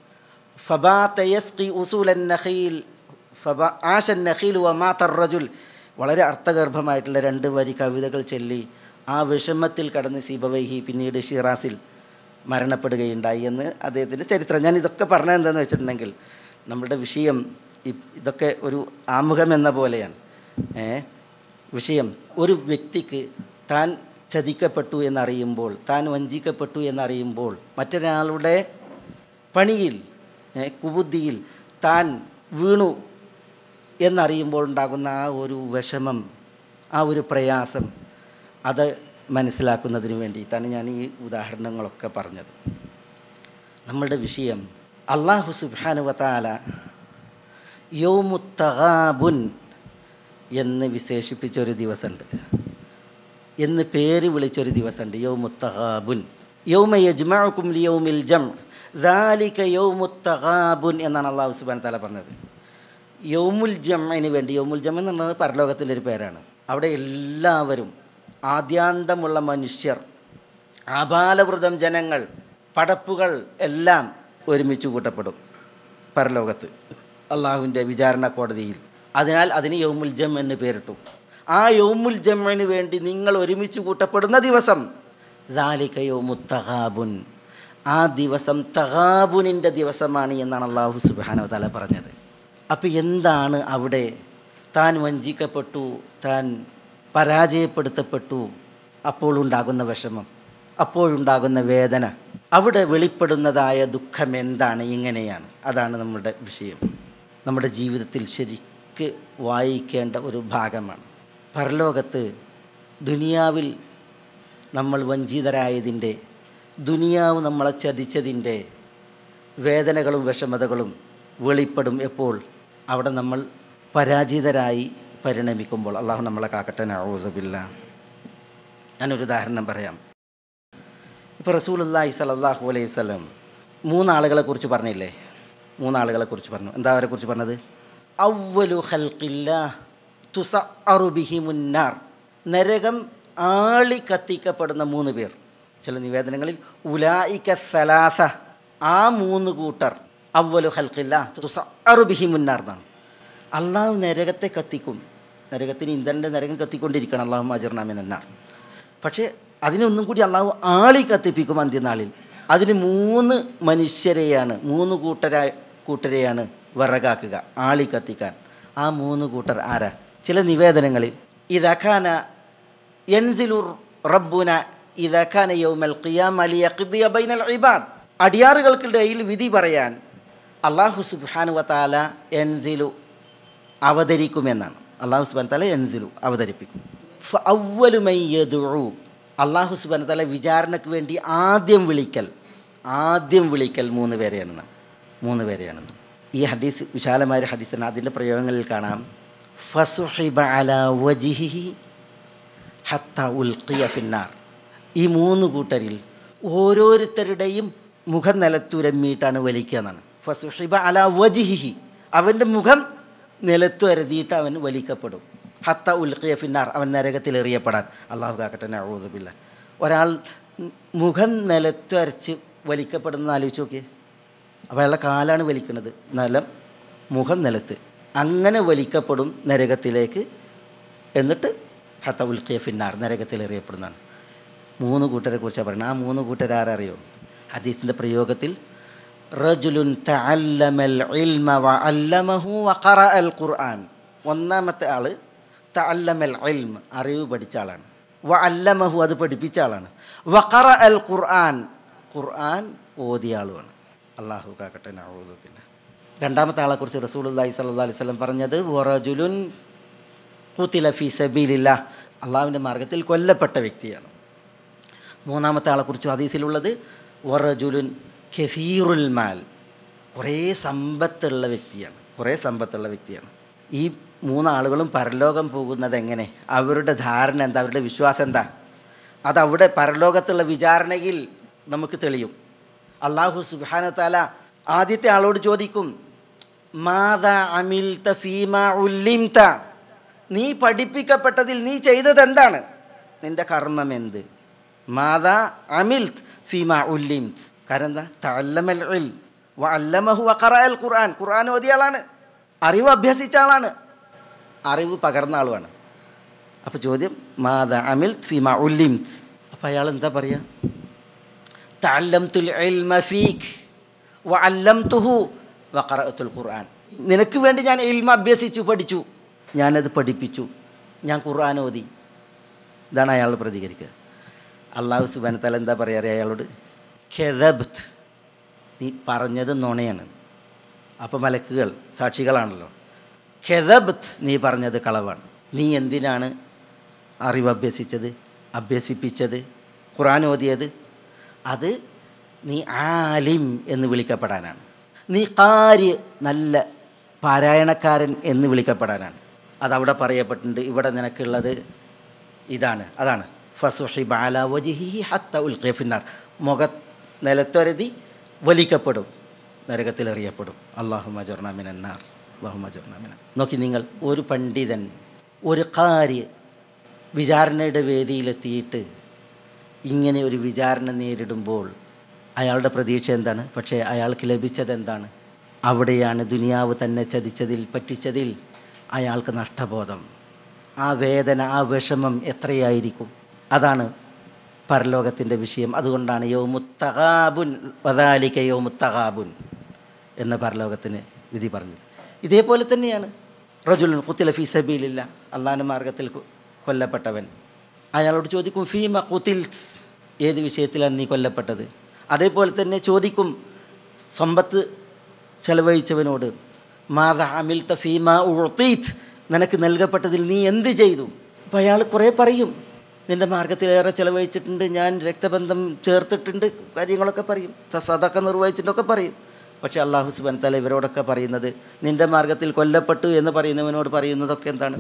ഫബാത്ത യസ്കി ഉസൂലൻ നഖീൽ ഫബ ആശൻ നഖീൽ വമാത്തർ റജുൽ വളരെ അർത്ഥഗർഭമായിട്ടുള്ള രണ്ട് വരി കവിതകൾ ചൊല്ലി ആ വിഷമത്തിൽ കടന്ന് സിബവൈഹി പിന്നീട് ഷിറാസിൽ മരണപ്പെടുകയുണ്ടായി എന്ന് അദ്ദേഹത്തിൻ്റെ ചരിത്രം ഞാൻ ഇതൊക്കെ പറഞ്ഞത് എന്താണെന്ന് വെച്ചിട്ടുണ്ടെങ്കിൽ നമ്മുടെ വിഷയം ഇ- ഇതൊക്കെ ഒരു ആമുഖം എന്ന പോലെയാണ് ഏ വിഷയം ഒരു വ്യക്തിക്ക് താൻ ചതിക്കപ്പെട്ടു എന്നറിയുമ്പോൾ താൻ വഞ്ചിക്കപ്പെട്ടു എന്നറിയുമ്പോൾ മറ്റൊരാളുടെ പണിയിൽ ഏ, കുബുദ്ധിയിൽ താൻ വീണു എന്നറിയുമ്പോൾ ഉണ്ടാകുന്ന ആ ഒരു വിഷമം ആ ഒരു പ്രയാസം അത് മനസ്സിലാക്കുന്നതിന് വേണ്ടിയിട്ടാണ് ഞാൻ ഈ ഉദാഹരണങ്ങളൊക്കെ പറഞ്ഞത് നമ്മളുടെ വിഷയം അള്ളാഹു സുബാനുവത്താല യോമുത്തഹാബുൻ എന്ന് വിശേഷിപ്പിച്ചൊരു ദിവസമുണ്ട് എന്ന് പേര് വിളിച്ചൊരു ദിവസമുണ്ട് യൗമുത്തഹാബുൻ യൗമ യജ്മഅക്കും ലിയൗമിൽ ജം ദാലിക യൗമുത്തഹാബുൻ എന്നാണ് അള്ളാഹു സുബാൻ താല പറഞ്ഞത് യൗമുൽ ജമ്മിന് വേണ്ടി യൗമുൽ ജം എന്ന് പറയുന്നത് പരലോകത്തിൻ്റെ ഒരു പേരാണ് അവിടെ എല്ലാവരും ആദ്യാന്തമുള്ള മനുഷ്യർ ആപാലവൃതം ജനങ്ങൾ പടപ്പുകൾ എല്ലാം ഒരുമിച്ച് കൂട്ടപ്പെടും പരലോകത്ത് അള്ളാഹുവിൻ്റെ വിചാരണ കോടതിയിൽ അതിനാൽ അതിന് യൗമുൽ ജം എന്ന് പേരിട്ടു ആ യൗമുൽ ജമ്മിന് വേണ്ടി നിങ്ങൾ ഒരുമിച്ച് കൂട്ടപ്പെടുന്ന ദിവസം ദാലിക്കയോ മുത്തഹാബുൻ ആ ദിവസം തഹാബുനിൻ്റെ ദിവസമാണ് എന്നാണ് അള്ളാഹു സുബാനോ തല പറഞ്ഞത് അപ്പോൾ എന്താണ് അവിടെ താൻ വഞ്ചിക്കപ്പെട്ടു താൻ പരാജയപ്പെടുത്തപ്പെട്ടു അപ്പോൾ ഉണ്ടാകുന്ന വിഷമം അപ്പോഴുണ്ടാകുന്ന വേദന അവിടെ വെളിപ്പെടുന്നതായ ദുഃഖം എന്താണ് ഇങ്ങനെയാണ് അതാണ് നമ്മുടെ വിഷയം നമ്മുടെ ജീവിതത്തിൽ ശരിക്ക് വായിക്കേണ്ട ഒരു ഭാഗമാണ് പരലോകത്ത് ദുനിയാവിൽ നമ്മൾ വഞ്ചിതരായതിൻ്റെ ദുനിയാവ് നമ്മളെ ചതിച്ചതിൻ്റെ വേദനകളും വിഷമതകളും വെളിപ്പെടും എപ്പോൾ അവിടെ നമ്മൾ പരാജിതരായി പരിണമിക്കുമ്പോൾ അള്ളാഹു നമ്മളെ കാക്കട്ടെ നൗസുബില്ല ഞാനൊരു ഉദാഹരണം പറയാം ഇപ്പോൾ റസൂലുല്ലാഹി സലല്ലാഹു അലൈഹി സ്വലം മൂന്നാളുകളെ കുറിച്ച് പറഞ്ഞില്ലേ മൂന്നാളുകളെ കുറിച്ച് പറഞ്ഞു എന്താ അവരെ കുറിച്ച് പറഞ്ഞത് അവലു ഹൽക്കില്ല തുസ അറുബിഹി മുന്നാർ നരകം ആളി കത്തിക്കപ്പെടുന്ന മൂന്ന് പേർ ചില നിവേദനങ്ങളിൽ ഉലായിക്ക സലാസ ആ മൂന്ന് കൂട്ടർ അവലു ഹൽക്കില്ല തുസ അറുബിഹി മുന്നാർ എന്നാണ് അള്ളാഹു നരകത്തെ കത്തിക്കും നരകത്തിന് ഇന്ധൻ്റെ നരകം കത്തിക്കൊണ്ടിരിക്കണം അള്ളാഹു മജർനാമിൻ എന്നാർ പക്ഷേ അതിനൊന്നും കൂടി അള്ളാഹു ആളി കത്തിപ്പിക്കും അന്ത്യനാളിൽ അതിന് മൂന്ന് മനുഷ്യരെയാണ് മൂന്ന് കൂട്ടരാ കൂട്ടരെയാണ് വിറകാക്കുക ആളി കത്തിക്കാൻ ആ മൂന്ന് കൂട്ടർ ആരാ ചില നിവേദനങ്ങളിൽ ഇതഖാന യൻസിലുർ റബ്ബുന ഇതഖാന യൗമൽ ഖിയാമ ലിയഖ്ദിയ ബൈനൽ ഇബാദ് അടിയാറുകൾക്കിടയിൽ വിധി പറയാൻ അള്ളാഹു സുബ്ഹാനു വതാല എൻസിലു അവതരിക്കുമെന്നാണ് അള്ളാഹു സുബാൻ തല എൻസിലു അവതരിപ്പിക്കും അവലുമയ്യദുഴു അള്ളാഹു സുബാൻ തല വിചാരണയ്ക്ക് വേണ്ടി ആദ്യം വിളിക്കൽ ആദ്യം വിളിക്കൽ മൂന്ന് പേരെയാണെന്ന് മൂന്ന് പേരെയാണെന്ന് ഈ ഹദീസ് വിശാലമായ ഹദീസാണ് അതിൻ്റെ പ്രയോഗങ്ങളിൽ കാണാം ഫസുഹിബ അല വജിഹി ഹത്ത ഉൽക്കിയ ഫിന്നാർ ഈ മൂന്ന് കൂട്ടരിൽ ഓരോരുത്തരുടെയും മുഖം നിലത്തുരമ്മിയിട്ടാണ് വലിക്കുക എന്നാണ് ഫസുഹിബ അല വജിഹി അവൻ്റെ മുഖം നിലത്തുരതിയിട്ട് അവൻ വലിക്കപ്പെടും ഹത്ത ഉൽക്കിയ ഫിന്നാർ അവൻ നരകത്തിൽ എറിയപ്പെടാൻ അള്ളാഹു കാക്കട്ടെ നഴുതുമില്ല ഒരാൾ മുഖം നിലത്തുരച്ച് വലിക്കപ്പെടുന്ന ആലോചിച്ച് നോക്കിയേ അപ്പോൾ അയാളുടെ കാലാണ് വലിക്കുന്നത് നിലം മുഖം നിലത്ത് അങ്ങനെ വലിക്കപ്പെടും നരകത്തിലേക്ക് എന്നിട്ട് ഹത്ത ഉൽക്കിയ ഫിന്നാർ നരകത്തിൽ എറിയപ്പെടുന്നതാണ് മൂന്ന് കൂട്ടരെ കുറിച്ചാണ് പറയുന്നത് ആ മൂന്ന് കൂട്ടരാരറിയോ ഹദീസിൻ്റെ പ്രയോഗത്തിൽ റജുലുൻ തഅല്ലമൽ ഇൽമ വ അല്ലമഹു വ ഖറഅൽ ഖുർആൻ ഒന്നാമത്തെ ആൾ തഅല്ലമൽ ഇൽമ അറിവ് പഠിച്ച ആളാണ് വ അല്ലമഹു അത് പഠിപ്പിച്ച ആളാണ് വ ഖറഅൽ ഖുർആൻ ഖുർആൻ ഓതിയ ആളുമാണ് അള്ളാഹു കാക്കട്ടെ നഊദു ബില്ല രണ്ടാമത്തെ ആളെക്കുറിച്ച് റസൂലുള്ളാഹി സ്വല്ലല്ലാഹി അലൈഹി വസല്ലം പറഞ്ഞത് വറജുലുൻ ഖുതില ഫീ സബീലില്ലാ അള്ളാഹുവിൻ്റെ മാർഗത്തിൽ കൊല്ലപ്പെട്ട വ്യക്തിയാണ് മൂന്നാമത്തെ ആളെക്കുറിച്ച് ഹദീസിലുള്ളത് വറജുലുൻ ഖെസീറുൽ മാൽ കുറേ സമ്പത്തുള്ള വ്യക്തിയാണ് കുറേ സമ്പത്തുള്ള വ്യക്തിയാണ് ഈ മൂന്നാളുകളും പരലോകം പോകുന്നത് എങ്ങനെ അവരുടെ ധാരണ എന്താ അവരുടെ വിശ്വാസം എന്താ അതവിടെ പരലോകത്തുള്ള വിചാരണയിൽ നമുക്ക് തെളിയും അള്ളാഹു സുബാന താല ആദ്യത്തെ ആളോട് ചോദിക്കും മാതാ അമിൽ ഫീമ ഉല്ലിംത നീ പഠിപ്പിക്കപ്പെട്ടതിൽ നീ ചെയ്തത് എന്താണ് നിന്റെ കർമ്മം എന്ത് മാതാ അമിൽ ഫീമ ഉല്ലിം കാരണം എന്താ തല്ലമൽ ഇൽ വ അല്ലമഹു വഖറഅൽ ഖുർആൻ ഖുർആൻ ഓതിയ ആളാണ് അറിവ് അഭ്യസിച്ച ആളാണ് അറിവ് പകർന്ന ആളുമാണ് അപ്പോൾ ചോദ്യം മാതാ അമിൽ ഫീമ ഉല്ലിം അപ്പോൾ അയാൾ എന്താ പറയുക തഅല്ലംതുൽ ഇൽമ ഫീക് വ അല്ലംതുഹു വഖറഅത്തുൽ ഖുർആൻ നിനക്ക് വേണ്ടി ഞാൻ ഇൽമ അഭ്യസിച്ചു പഠിച്ചു ഞാനത് പഠിപ്പിച്ചു ഞാൻ ഖുർആൻ ഓതി ഇതാണ് അയാൾ പ്രതികരിക്കുക അള്ളാഹു സുബാന തല എന്താ പറയാറ് അയാളോട് ഖെദബ്ത് നീ പറഞ്ഞത് നുണയാണ് അപ്പോൾ മലക്കുകൾ സാക്ഷികളാണല്ലോ ഖെദബ്ത് നീ പറഞ്ഞത് കളവാണ് നീ എന്തിനാണ് അറിവ് അഭ്യസിച്ചത് അഭ്യസിപ്പിച്ചത് ഖുർആൻ ഓതിയത് അത് നീ ആലിം എന്ന് വിളിക്കപ്പെടാനാണ് നീ കാര്യ നല്ല പാരായണക്കാരൻ എന്ന് വിളിക്കപ്പെടാനാണ് അതവിടെ പറയപ്പെട്ടിട്ടുണ്ട് ഇവിടെ നിനക്കുള്ളത് ഇതാണ് അതാണ് ഫസുഹിബ് അല വജിഹി ഹത്ത ഉൽഖിഫിന്നാർ മുഖ നിലത്തൊരുതി വലിക്കപ്പെടും നരകത്തിൽ എറിയപ്പെടും അള്ളാഹു മജർനാമിനാർ അള്ളാഹു മജർനാമിന നോക്കി നിങ്ങൾ ഒരു പണ്ഡിതൻ ഒരു കാര്യ വിചാരണയുടെ വേദിയിലെത്തിയിട്ട് ഇങ്ങനെ ഒരു വിചാരണ നേരിടുമ്പോൾ അയാളുടെ പ്രതീക്ഷ എന്താണ് പക്ഷേ അയാൾക്ക് ലഭിച്ചത് എന്താണ് അവിടെയാണ് ദുനിയാവ് തന്നെ ചതിച്ചതിൽ പറ്റിച്ചതിൽ അയാൾക്ക് നഷ്ടബോധം ആ വേദന ആ വിഷമം എത്രയായിരിക്കും അതാണ് പരലോകത്തിൻ്റെ വിഷയം അതുകൊണ്ടാണ് യോമുത്തകാബുൻ വദാലിക യോമുത്തകാബുൻ എന്ന പരലോകത്തിന് വിധി പറഞ്ഞത് ഇതേപോലെ തന്നെയാണ് റജുലുൻ കുത്തില ഫി സബീലില്ല അള്ളാഹിൻ്റെ മാർഗത്തിൽ കൊ- കൊല്ലപ്പെട്ടവൻ അയാളോട് ചോദിക്കും ഫീമ കുത്തിൽ ഏത് വിഷയത്തിലാണ് നീ കൊല്ലപ്പെട്ടത് അതേപോലെ തന്നെ ചോദിക്കും സമ്പത്ത് ചെലവഴിച്ചവനോട് മാത അമിൽത്ത ഫീമ ഉഴത്തീത്ത് നിനക്ക് നൽകപ്പെട്ടതിൽ നീ എന്ത് ചെയ്തു അപ്പോൾ അയാൾ കുറേ പറയും നിൻ്റെ മാർഗത്തിലേറെ ചെലവഴിച്ചിട്ടുണ്ട് ഞാൻ രക്തബന്ധം ചേർത്തിട്ടുണ്ട് കാര്യങ്ങളൊക്കെ പറയും സദക്ക നിർവഹിച്ചിട്ടൊക്കെ പറയും പക്ഷേ അള്ളാഹു സുബാൻ തല ഇവരോടൊക്കെ പറയുന്നത് നിൻ്റെ മാർഗത്തിൽ കൊല്ലപ്പെട്ടു എന്ന് പറയുന്നവനോട് പറയുന്നതൊക്കെ എന്താണ്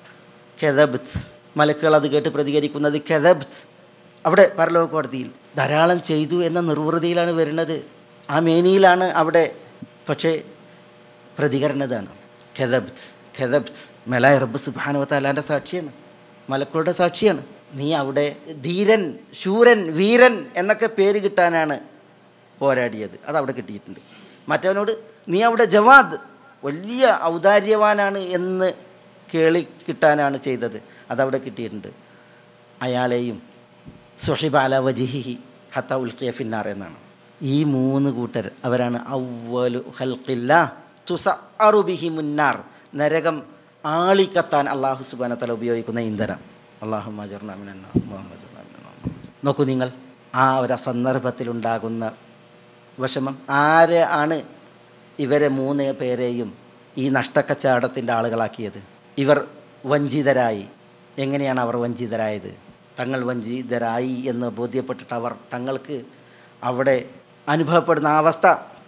കെതബ്ത് മലക്കുകൾ അത് കേട്ട് പ്രതികരിക്കുന്നത് കെതബ്ത് അവിടെ പരലോക കോടതിയിൽ ധാരാളം ചെയ്തു എന്ന നിർവൃതിയിലാണ് വരുന്നത് ആ മേനിയിലാണ് അവിടെ പക്ഷേ പ്രതികരണതാണ് ഖെദബ്ത് ഖെദബ്ത് മെലായ റബ്ബ് സുബാനുവ താലാൻ്റെ സാക്ഷിയാണ് മലക്കളുടെ സാക്ഷിയാണ് നീ അവിടെ ധീരൻ ശൂരൻ വീരൻ എന്നൊക്കെ പേര് കിട്ടാനാണ് പോരാടിയത് അത് അവിടെ കിട്ടിയിട്ടുണ്ട് മറ്റവനോട് നീ അവിടെ ജവാദ് വലിയ ഔദാര്യവാനാണ് എന്ന് കേളി കിട്ടാനാണ് ചെയ്തത് അതവിടെ കിട്ടിയിട്ടുണ്ട് അയാളെയും സുഹിബ് അല വജിഹി ഹത്ത ഉൽക്കിയ ഫിന്നാർ എന്നാണ് ഈ മൂന്ന് കൂട്ടർ അവരാണ് അവലു ഹൽക്കില്ല തുസ അറുബിഹി മുന്നാർ നരകം ആളിക്കത്താൻ അള്ളാഹു സുബാന തല ഉപയോഗിക്കുന്ന ഇന്ധനം അള്ളാഹു മുഹമ്മദ് നോക്കൂ നിങ്ങൾ ആ ഒരു സന്ദർഭത്തിലുണ്ടാകുന്ന വിഷമം ആരെ ആണ് ഇവരെ മൂന്ന് പേരെയും ഈ നഷ്ടക്കച്ചാടത്തിൻ്റെ ആളുകളാക്കിയത് ഇവർ വഞ്ചിതരായി എങ്ങനെയാണ് അവർ വഞ്ചിതരായത് തങ്ങൾ വഞ്ചിതരായി എന്ന് ബോധ്യപ്പെട്ടിട്ട് അവർ തങ്ങൾക്ക് അവിടെ അനുഭവപ്പെടുന്ന ആ അവസ്ഥ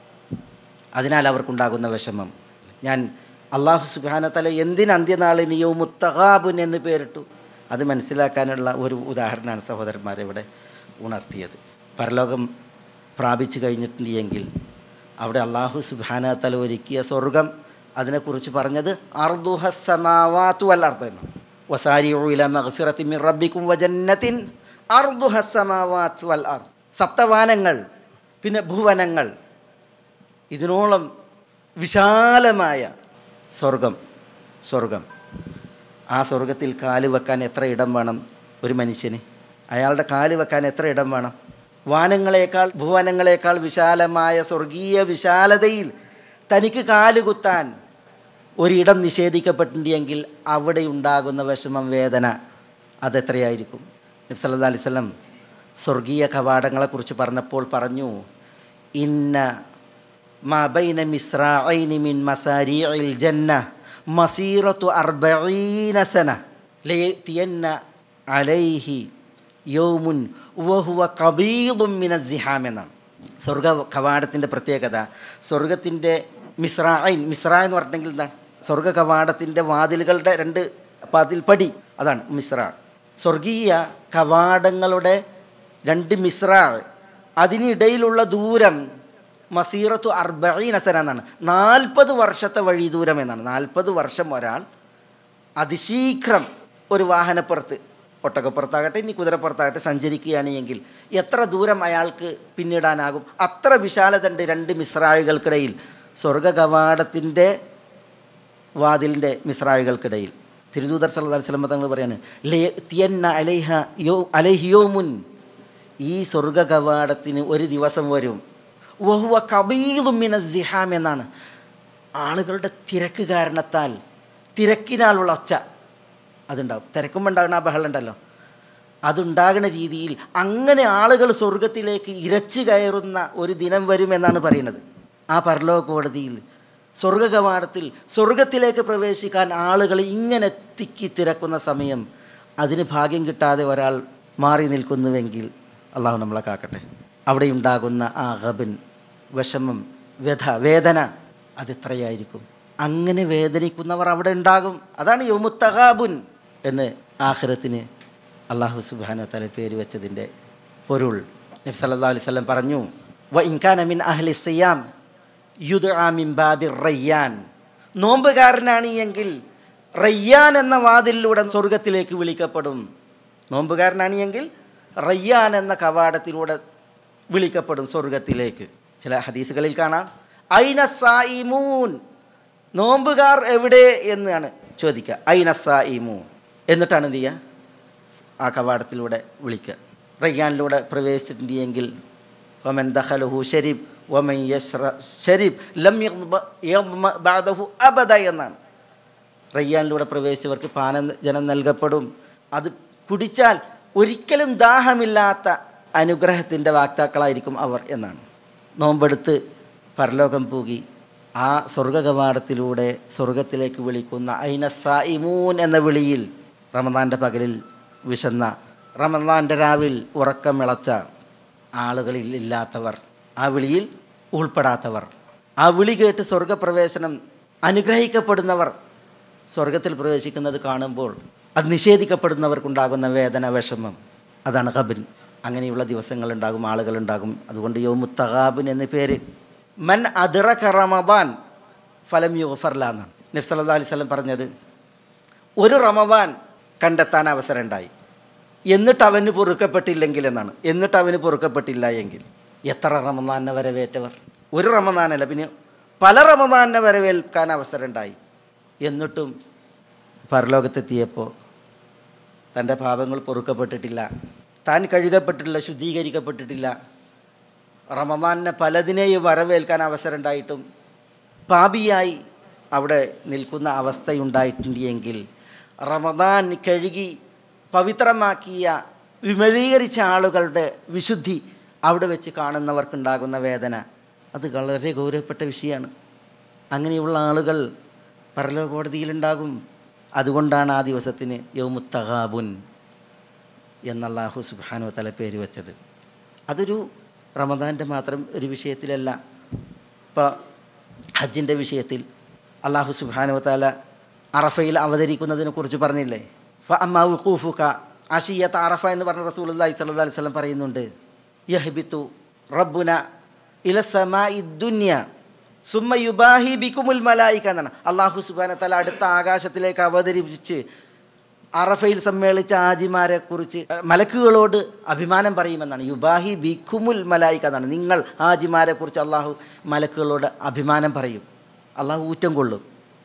അതിനാൽ അവർക്കുണ്ടാകുന്ന വിഷമം ഞാൻ അള്ളാഹു സുബാനത്തല എന്തിന് അന്ത്യനാളിന് യോ മുത്തഹാബുൻ എന്ന് പേരിട്ടു അത് മനസ്സിലാക്കാനുള്ള ഒരു ഉദാഹരണമാണ് സഹോദരന്മാരെ ഇവിടെ ഉണർത്തിയത് പരലോകം പ്രാപിച്ചു കഴിഞ്ഞിട്ടുണ്ട് എങ്കിൽ അവിടെ അള്ളാഹു സുബാനത്തല ഒരുക്കിയ സ്വർഗം അതിനെക്കുറിച്ച് പറഞ്ഞത് അർദുഹസമാവാത്തു അൽ അർദ്ദ എന്ന് വസാരിഉ ഇല മഗ്ഫിറത്തി മിൻ റബ്ബിക്കും വജന്നത്തിൻ അർദുഹസമാവാത്ത് വൽ അർദ് സപ്തവാനങ്ങൾ പിന്നെ ഭുവനങ്ങൾ ഇതിനോളം വിശാലമായ സ്വർഗം സ്വർഗം ആ സ്വർഗത്തിൽ കാല് വെക്കാൻ എത്ര ഇടം വേണം ഒരു മനുഷ്യന് അയാളുടെ കാല് വെക്കാൻ എത്ര ഇടം വേണം വാനങ്ങളെക്കാൾ ഭുവനങ്ങളെക്കാൾ വിശാലമായ സ്വർഗീയ വിശാലതയിൽ തനിക്ക് കാല് കുത്താൻ ഒരിടം നിഷേധിക്കപ്പെട്ടിട്ടുണ്ടെങ്കിൽ അവിടെ ഉണ്ടാകുന്ന വിഷമം വേദന അതെത്രയായിരിക്കും നബ്സല്ലാ അലിസ്ലം സ്വർഗീയ കവാടങ്ങളെക്കുറിച്ച് പറഞ്ഞപ്പോൾ പറഞ്ഞു ഇന്ന മബൈന മിസ്രാഇനി മിൻ മസാരിഇൽ ജന്ന മസീറത്തു അർബഈന സന ലയതിയന്ന അലൈഹി യൗമുൻ വഹുവ കബീദും മിന സിഹാം എന്നാണ് സ്വർഗ കവാടത്തിൻ്റെ പ്രത്യേകത സ്വർഗത്തിൻ്റെ മിസ്രായിൻ മിസ്ര എന്ന് പറഞ്ഞിട്ടുണ്ടെങ്കിൽ എന്താണ് സ്വർഗ കവാടത്തിൻ്റെ വാതിലുകളുടെ രണ്ട് പതിൽപ്പടി അതാണ് മിസ്ര സ്വർഗീയ കവാടങ്ങളുടെ രണ്ട് മിസ്ര അതിനിടയിലുള്ള ദൂരം മസീറത്തു അർബഈൻ അസന എന്നാണ് നാൽപ്പത് വർഷത്തെ വഴി ദൂരം എന്നാണ് നാൽപ്പത് വർഷം ഒരാൾ അതിശീഘ്രം ഒരു വാഹനപ്പുറത്ത് ഒട്ടകപ്പുറത്താകട്ടെ ഇനി കുതിരപ്പുറത്താകട്ടെ സഞ്ചരിക്കുകയാണ് എങ്കിൽ എത്ര ദൂരം അയാൾക്ക് പിന്നിടാനാകും അത്ര വിശാലത ഉണ്ട് രണ്ട് മിസ്രായികൾക്കിടയിൽ സ്വർഗ കവാടത്തിൻ്റെ വാതിലിൻ്റെ മിസ്രായികൾക്കിടയിൽ തിരുദൂതർ സല്ലല്ലാഹു അലൈഹി വസല്ലം തങ്ങൾ പറയാണ് ലേ തിയന്ന അലൈഹ യോ അലൈഹിയോമുൻ ഈ സ്വർഗ കവാടത്തിന് ഒരു ദിവസം വരും വഹുവ കബീലുമിന സിഹാം എന്നാണ് ആളുകളുടെ തിരക്ക് കാരണത്താൽ തിരക്കിനാലുള്ള ഒച്ച അതുണ്ടാവും തിരക്കുമ്പോൾ ഉണ്ടാകുന്ന ആ ബഹളം ഉണ്ടല്ലോ അതുണ്ടാകുന്ന രീതിയിൽ അങ്ങനെ ആളുകൾ സ്വർഗത്തിലേക്ക് ഇരച്ചു കയറുന്ന ഒരു ദിനം വരുമെന്നാണ് പറയുന്നത് ആ പരലോക കോടതിയിൽ സ്വർഗ കവാടത്തിൽ സ്വർഗത്തിലേക്ക് പ്രവേശിക്കാൻ ആളുകൾ ഇങ്ങനെ തിക്കി തിരക്കുന്ന സമയം അതിന് ഭാഗ്യം കിട്ടാതെ ഒരാൾ മാറി നിൽക്കുന്നുവെങ്കിൽ അള്ളാഹു നമ്മളെ കാക്കട്ടെ അവിടെ ഉണ്ടാകുന്ന ആ ഗബൻ വിഷമം വ്യഥ വേദന അതെത്രയായിരിക്കും അങ്ങനെ വേദനിക്കുന്നവർ അവിടെ ഉണ്ടാകും അതാണ് യോമുത്തകാബുൻ എന്ന് ആഖിറത്തിന് അള്ളാഹു സുബാന തല പേര് വെച്ചതിൻ്റെ പൊരുൾ നബി സല്ലല്ലാഹു അലൈഹി വസല്ലം പറഞ്ഞു വ ഇൻകാന മിൻ അഹ്ലി സിയാം യുദ്ആ മിൻ ബാബി റയ്യാൻ നോമ്പുകാരനാണ് എങ്കിൽ റയ്യാൻ എന്ന വാതിലിലൂടെ സ്വർഗത്തിലേക്ക് വിളിക്കപ്പെടും നോമ്പുകാരനാണ് എങ്കിൽ റയ്യാൻ എന്ന കവാടത്തിലൂടെ വിളിക്കപ്പെടും സ്വർഗത്തിലേക്ക് ചില ഹദീസുകളിൽ കാണാം ഐന സായിമൂൻ നോമ്പുകാർ എവിടെ എന്നാണ് ചോദിക്കുക ഐന സായിമൂൻ എന്നിട്ടാണ് എന്ത് ചെയ്യുക ആ കവാടത്തിലൂടെ വിളിക്കുക റയ്യാനിലൂടെ പ്രവേശിച്ചിട്ടുണ്ടെങ്കിൽ വമൻ ദഖലഹു ഷരീബ് വമൻ യശ്ര ഷരീബ് ലം യഗ്മ യഗ്മ ബഅദഹു അബദ എന്നാണ് റയ്യാനിലൂടെ പ്രവേശിച്ചവർക്ക് പാനജനം നൽകപ്പെടും അത് കുടിച്ചാൽ ഒരിക്കലും ദാഹമില്ലാത്ത അനുഗ്രഹത്തിൻ്റെ വാക്താക്കളായിരിക്കും അവർ എന്നാണ് നോമ്പെടുത്ത് പരലോകം പൂകി ആ സ്വർഗകവാടത്തിലൂടെ സ്വർഗത്തിലേക്ക് വിളിക്കുന്ന ഐനസായിമൂൻ എന്ന വിളിയിൽ റമദാൻ്റെ പകലിൽ വിശന്ന റമദാൻ്റെ രാവിൽ ഉറക്കം ഇളച്ച ആളുകളിൽ ഇല്ലാത്തവർ ആ വിളിയിൽ ഉൾപ്പെടാത്തവർ ആ വിളി കേട്ട് സ്വർഗപ്രവേശനം അനുഗ്രഹിക്കപ്പെടുന്നവർ സ്വർഗത്തിൽ പ്രവേശിക്കുന്നത് കാണുമ്പോൾ അത് നിഷേധിക്കപ്പെടുന്നവർക്കുണ്ടാകുന്ന വേദന വിഷമം അതാണ് ഖബിൻ അങ്ങനെയുള്ള ദിവസങ്ങളുണ്ടാകും ആളുകളുണ്ടാകും അതുകൊണ്ട് യോമുത്തഹാബിൻ എന്ന പേര് മൻ അതിറ റമദാൻ ഫലം യുഫർല എന്നാണ് നബ്സ് അല്ലാ അലൈഹി സ്വലം പറഞ്ഞത് ഒരു റമദാൻ കണ്ടെത്താൻ അവസരം ഉണ്ടായി എന്നിട്ട് അവന് പൊറുക്കപ്പെട്ടില്ലെങ്കിൽ എന്നാണ് എന്നിട്ട് അവന് പൊറുക്കപ്പെട്ടില്ല എങ്കിൽ എത്ര റമദാനെ വരവേറ്റവർ ഒരു റമദാനല്ല പിന്നെ പല റമദാനെ വരവേൽക്കാൻ അവസരം ഉണ്ടായി എന്നിട്ടും പരലോകത്തെത്തിയപ്പോൾ തൻ്റെ പാപങ്ങൾ പൊറുക്കപ്പെട്ടിട്ടില്ല താൻ കഴുകപ്പെട്ടിട്ടില്ല ശുദ്ധീകരിക്കപ്പെട്ടിട്ടില്ല റമദാനിനെ പലതിനെയും വരവേൽക്കാൻ അവസരം ഉണ്ടായിട്ടും പാപിയായി അവിടെ നിൽക്കുന്ന അവസ്ഥയുണ്ടായിട്ടുണ്ട് എങ്കിൽ റമദാൻ കഴുകി പവിത്രമാക്കിയ വിമലീകരിച്ച ആളുകളുടെ വിശുദ്ധി അവിടെ വെച്ച് കാണുന്നവർക്കുണ്ടാകുന്ന വേദന അത് വളരെ ഗൗരവപ്പെട്ട വിഷയമാണ് അങ്ങനെയുള്ള ആളുകൾ പരലോകോടതിയിലുണ്ടാകും അതുകൊണ്ടാണ് ആ ദിവസത്തിന് യൗമുത്തഹാബുൻ എന്നല്ലാഹു സുബാനു തല പേര് വെച്ചത് അതൊരു റമദാൻ്റെ മാത്രം ഒരു വിഷയത്തിലല്ല ഇപ്പോൾ ഹജ്ജിൻ്റെ വിഷയത്തിൽ അള്ളാഹു സുബാനു താല അറഫയിൽ അവതരിക്കുന്നതിനെ കുറിച്ച് പറഞ്ഞില്ലേ ഫ അമ്മാ വുഖൂഫുക അഷിയത്ത് അറഫ എന്ന് പറഞ്ഞ റസൂൽ അള്ളാഹി സല്ലാ അലൈഹി സ്വലം പറയുന്നുണ്ട് യഹ്ബിത്തു റബ്ബുന ഇലസമായി ദുന്യ സുമ്മ യുബാഹി ബിക്കുമുൽ മലായിക്ക എന്നാണ് അള്ളാഹു സുബാന തല അടുത്ത ആകാശത്തിലേക്ക് അവതരിപ്പിച്ച് അറഫയിൽ സമ്മേളിച്ച ആജിമാരെ കുറിച്ച് മലക്കുകളോട് അഭിമാനം പറയുമെന്നാണ് യുബാഹി ബിഖുമുൽ മലായിക്ക എന്നാണ് നിങ്ങൾ ആജിമാരെ കുറിച്ച് അള്ളാഹു മലക്കുകളോട് അഭിമാനം പറയും അള്ളാഹു ഊറ്റം കൊള്ളും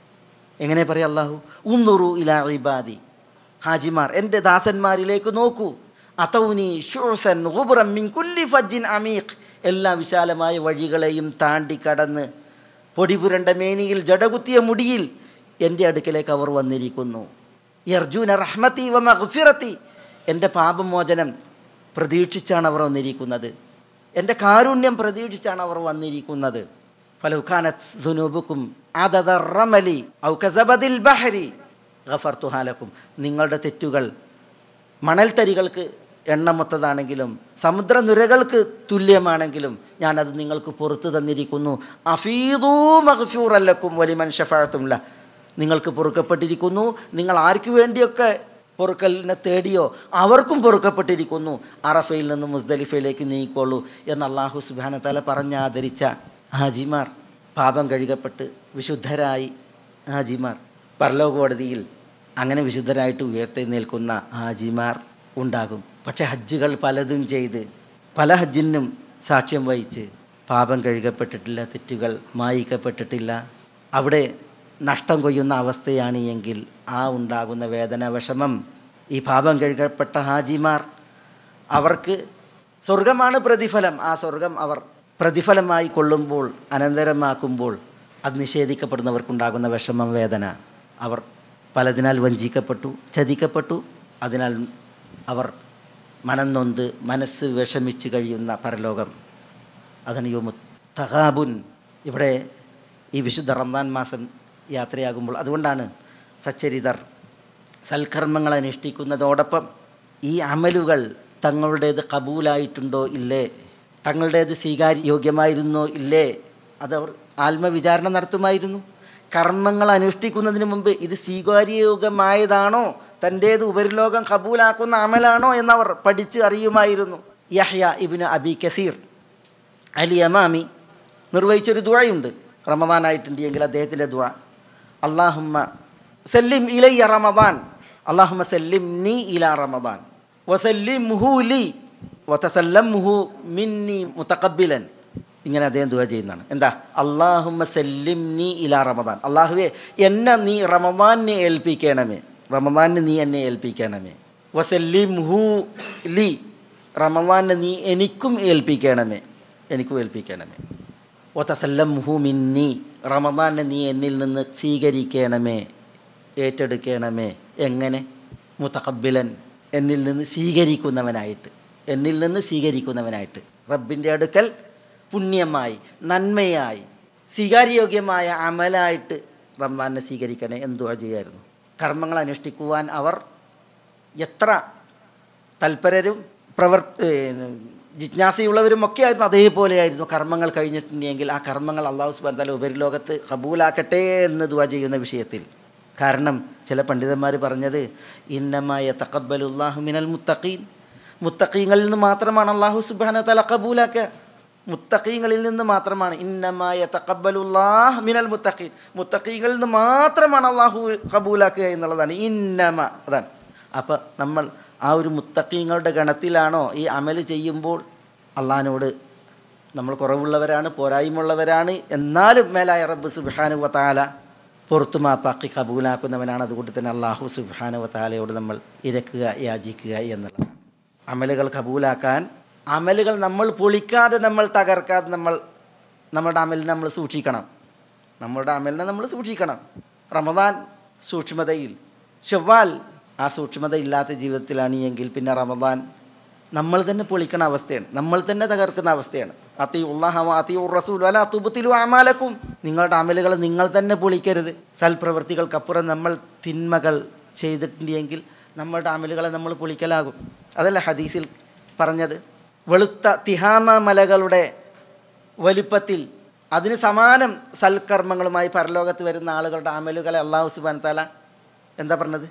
എങ്ങനെ പറയും അള്ളാഹു ഉന്നുറു ഇലാ ഇബാദി ഹാജിമാർ എൻ്റെ ദാസന്മാരിലേക്ക് നോക്കൂ അതൗനി ഷൂസൻ ഗുബ്റം മിൻ കുല്ലി ഫജ്ജിൻ അമീഖ് എല്ലാ വിശാലമായ വഴികളെയും താണ്ടി കടന്ന് പൊടിപുരണ്ട മേനിയിൽ ജടകുത്തിയ മുടിയിൽ എൻ്റെ അടുക്കലേക്ക് അവർ വന്നിരിക്കുന്നു യർജുന റഹ്മത്തി വ മഗ്ഫിറത്തി എൻ്റെ പാപമോചനം പ്രതീക്ഷിച്ചാണ് അവർ വന്നിരിക്കുന്നത് എൻ്റെ കാരുണ്യം പ്രതീക്ഷിച്ചാണ് അവർ വന്നിരിക്കുന്നത് ഫലൗഖാനത്ത് ദുനൂബുക്കും ആദദ റമലി ഔ കസബദിൽ ബഹരി ഗഫർത്തുഹാലക്കും നിങ്ങളുടെ തെറ്റുകൾ മണൽത്തരികൾക്ക് എണ്ണമൊത്തതാണെങ്കിലും സമുദ്രനുരകൾക്ക് തുല്യമാണെങ്കിലും ഞാനത് നിങ്ങൾക്ക് പുറത്തു തന്നിരിക്കുന്നു അഫീദൂ മഹഫൂറല്ലക്കും വലിമൻ ഷഫാഴത്തുമില്ല നിങ്ങൾക്ക് പൊറുക്കപ്പെട്ടിരിക്കുന്നു നിങ്ങൾ ആർക്കു വേണ്ടിയൊക്കെ പൊറുക്കലിനെ തേടിയോ അവർക്കും പൊറുക്കപ്പെട്ടിരിക്കുന്നു അറഫയിൽ നിന്ന് മുസ്ദലിഫയിലേക്ക് നീങ്ങിക്കോളൂ എന്ന് അള്ളാഹു സുബാന തല പറഞ്ഞാദരിച്ച ഹാജിമാർ പാപം കഴുകപ്പെട്ട് വിശുദ്ധരായി ഹാജിമാർ പരലോകോടതിയിൽ അങ്ങനെ വിശുദ്ധരായിട്ട് ഉയർത്തെഴുന്നേൽക്കുന്ന ഹാജിമാർ ഉണ്ടാകും പക്ഷേ ഹജ്ജുകൾ പലതും ചെയ്ത് പല ഹജ്ജിനും സാക്ഷ്യം വഹിച്ച് പാപം കഴുകപ്പെട്ടിട്ടില്ല തെറ്റുകൾ മായിക്കപ്പെട്ടിട്ടില്ല അവിടെ നഷ്ടം കൊയ്യുന്ന അവസ്ഥയാണ് എങ്കിൽ ആ ഉണ്ടാകുന്ന വേദന വിഷമം ഈ പാപം കഴുകപ്പെട്ട ഹാജിമാർ അവർക്ക് സ്വർഗമാണ് പ്രതിഫലം ആ സ്വർഗം അവർ പ്രതിഫലമായി കൊള്ളുമ്പോൾ അനന്തരമാക്കുമ്പോൾ അത് നിഷേധിക്കപ്പെടുന്നവർക്കുണ്ടാകുന്ന വിഷമം വേദന അവർ പലതിനാൽ വഞ്ചിക്കപ്പെട്ടു ചതിക്കപ്പെട്ടു അതിനാൽ അവർ മനം നൊന്ത് മനസ്സ് വിഷമിച്ച് കഴിയുന്ന പരലോകം അതാണ് യോമു തഹാബുൻ ഇവിടെ ഈ വിശുദ്ധ റംദാൻ മാസം യാത്രയാകുമ്പോൾ അതുകൊണ്ടാണ് സച്ചരിതർ സൽക്കർമ്മങ്ങൾ അനുഷ്ഠിക്കുന്നതോടൊപ്പം ഈ അമലുകൾ തങ്ങളുടേത് കബൂലായിട്ടുണ്ടോ ഇല്ലേ തങ്ങളുടേത് സ്വീകാര്യോഗ്യമായിരുന്നോ ഇല്ലേ അതവർ ആത്മവിചാരണ നടത്തുമായിരുന്നു കർമ്മങ്ങൾ അനുഷ്ഠിക്കുന്നതിന് മുമ്പ് ഇത് സ്വീകാര്യോഗ്യമായതാണോ തൻ്റേത് ഉപരിലോകം കബൂലാക്കുന്ന അമലാണോ എന്നവർ പഠിച്ച് അറിയുമായിരുന്നു യഹ്യ ഇബിന് അബി കസീർ അലി അമാമി നിർവഹിച്ചൊരു ദുഴയുണ്ട് റമദാനായിട്ടുണ്ട് എങ്കിൽ അദ്ദേഹത്തിൻ്റെ ദുഴ അള്ളാഹുമ്മ സല്ലിം ഇലയ്യ റമദാൻ അള്ളാഹുമ്മ സല്ലിം നീ ഇല റമദാൻ വസല്ലിം മുഹു ലി വതസല്ലം മുഹു മിന്നി മുത്തക്കബിലൻ ഇങ്ങനെ അദ്ദേഹം ദുവ ചെയ്യുന്നതാണ് എന്താ അള്ളാഹുമ്മ സല്ലിം നീ ഇല റമദാൻ അള്ളാഹുവെ എന്നെ നീ റമദാനെ ഏൽപ്പിക്കണമേ റമദാന് നീ എന്നെ ഏൽപ്പിക്കണമേ വസല്ലിം ഹു ലി റമദാനെ നീ എനിക്കും ഏൽപ്പിക്കണമേ എനിക്കും ഏൽപ്പിക്കണമേ ഓ തസല്ലം മിന്നി റമദാനെ നീ എന്നിൽ നിന്ന് സ്വീകരിക്കണമേ ഏറ്റെടുക്കണമേ എങ്ങനെ മുത്തക്കബിലൻ എന്നിൽ നിന്ന് സ്വീകരിക്കുന്നവനായിട്ട് എന്നിൽ നിന്ന് സ്വീകരിക്കുന്നവനായിട്ട് റബ്ബിൻ്റെ അടുക്കൽ പുണ്യമായി നന്മയായി സ്വീകാര്യോഗ്യമായ അമലായിട്ട് റംസാനെ സ്വീകരിക്കണേ എന്തുവാ ചെയ്യായിരുന്നു കർമ്മങ്ങൾ അനുഷ്ഠിക്കുവാൻ അവർ എത്ര തൽപരരും പ്രവർ ജിജ്ഞാസയുള്ളവരും ഒക്കെ ആയിരുന്നു അതേപോലെയായിരുന്നു കർമ്മങ്ങൾ കഴിഞ്ഞിട്ടുണ്ടെങ്കിൽ ആ കർമ്മങ്ങൾ അള്ളാഹു സുബാൻ തല ഉപരിലോകത്ത് കബൂലാക്കട്ടെ എന്ന് ദുവാ ചെയ്യുന്ന വിഷയത്തിൽ കാരണം ചില പണ്ഡിതന്മാർ പറഞ്ഞത് ഇന്നമായ തക്കബലുല്ലാഹു മിനൽ മുത്തഖീൻ മുത്തഖീങ്ങളിൽ നിന്ന് മാത്രമാണ് അള്ളാഹു സുബാന തല കബൂലാക്കുക മുത്തഖീങ്ങളിൽ നിന്ന് മാത്രമാണ് ഇന്നമായ തക്കബലുല്ലാഹ് മിനൽ മുത്തഖീൻ മുത്തഖീങ്ങളിൽ നിന്ന് മാത്രമാണ് അള്ളാഹു കബൂലാക്കുക എന്നുള്ളതാണ് ഇന്നമ അതാണ് അപ്പോൾ നമ്മൾ ആ ഒരു മുത്തഖീങ്ങളുടെ ഗണത്തിലാണോ ഈ അമൽ ചെയ്യുമ്പോൾ അള്ളഹാനോട് നമ്മൾ കുറവുള്ളവരാണ് പോരായ്മയുള്ളവരാണ് എന്നാലും മേലായ റബ്ബ് സുബാനു വത്താല പുറത്തു മാപ്പാക്കി കബൂലാക്കുന്നവനാണ് അതുകൊണ്ട് തന്നെ അള്ളാഹു സുബാനു വത്താലയോട് നമ്മൾ ഇരക്കുക യാചിക്കുക എന്നുള്ളതാണ് അമലുകൾ കബൂലാക്കാൻ അമലുകൾ നമ്മൾ പൊളിക്കാതെ നമ്മൾ തകർക്കാതെ നമ്മൾ നമ്മുടെ അമലിനെ നമ്മൾ സൂക്ഷിക്കണം നമ്മളുടെ അമലിനെ നമ്മൾ സൂക്ഷിക്കണം റമദാൻ സൂക്ഷ്മതയിൽ ഷവ്വാൽ ആ സൂക്ഷ്മത ഇല്ലാത്ത ജീവിതത്തിലാണ് എങ്കിൽ പിന്നെ റമദാൻ നമ്മൾ തന്നെ പൊളിക്കണ അവസ്ഥയാണ് നമ്മൾ തന്നെ തകർക്കുന്ന അവസ്ഥയാണ് അത്തി ഉള്ളാഹ അത്തി ഉർ റസൂൽ അല്ല തുബത്തിലു അമാലക്കും നിങ്ങളുടെ അമലുകൾ നിങ്ങൾ തന്നെ പൊളിക്കരുത് സൽപ്രവൃത്തികൾക്കപ്പുറം നമ്മൾ തിന്മകൾ ചെയ്തിട്ടുണ്ടെങ്കിൽ നമ്മളുടെ അമലുകളെ നമ്മൾ പൊളിക്കലാകും അതല്ല ഹദീസിൽ പറഞ്ഞത് വെളുത്ത തിഹാമ മലകളുടെ വലിപ്പത്തിൽ അതിന് സമാനം സൽക്കർമ്മങ്ങളുമായി പരലോകത്ത് വരുന്ന ആളുകളുടെ അമലുകളെ അള്ളാഹു സുബാൻ താല എന്താ പറഞ്ഞത്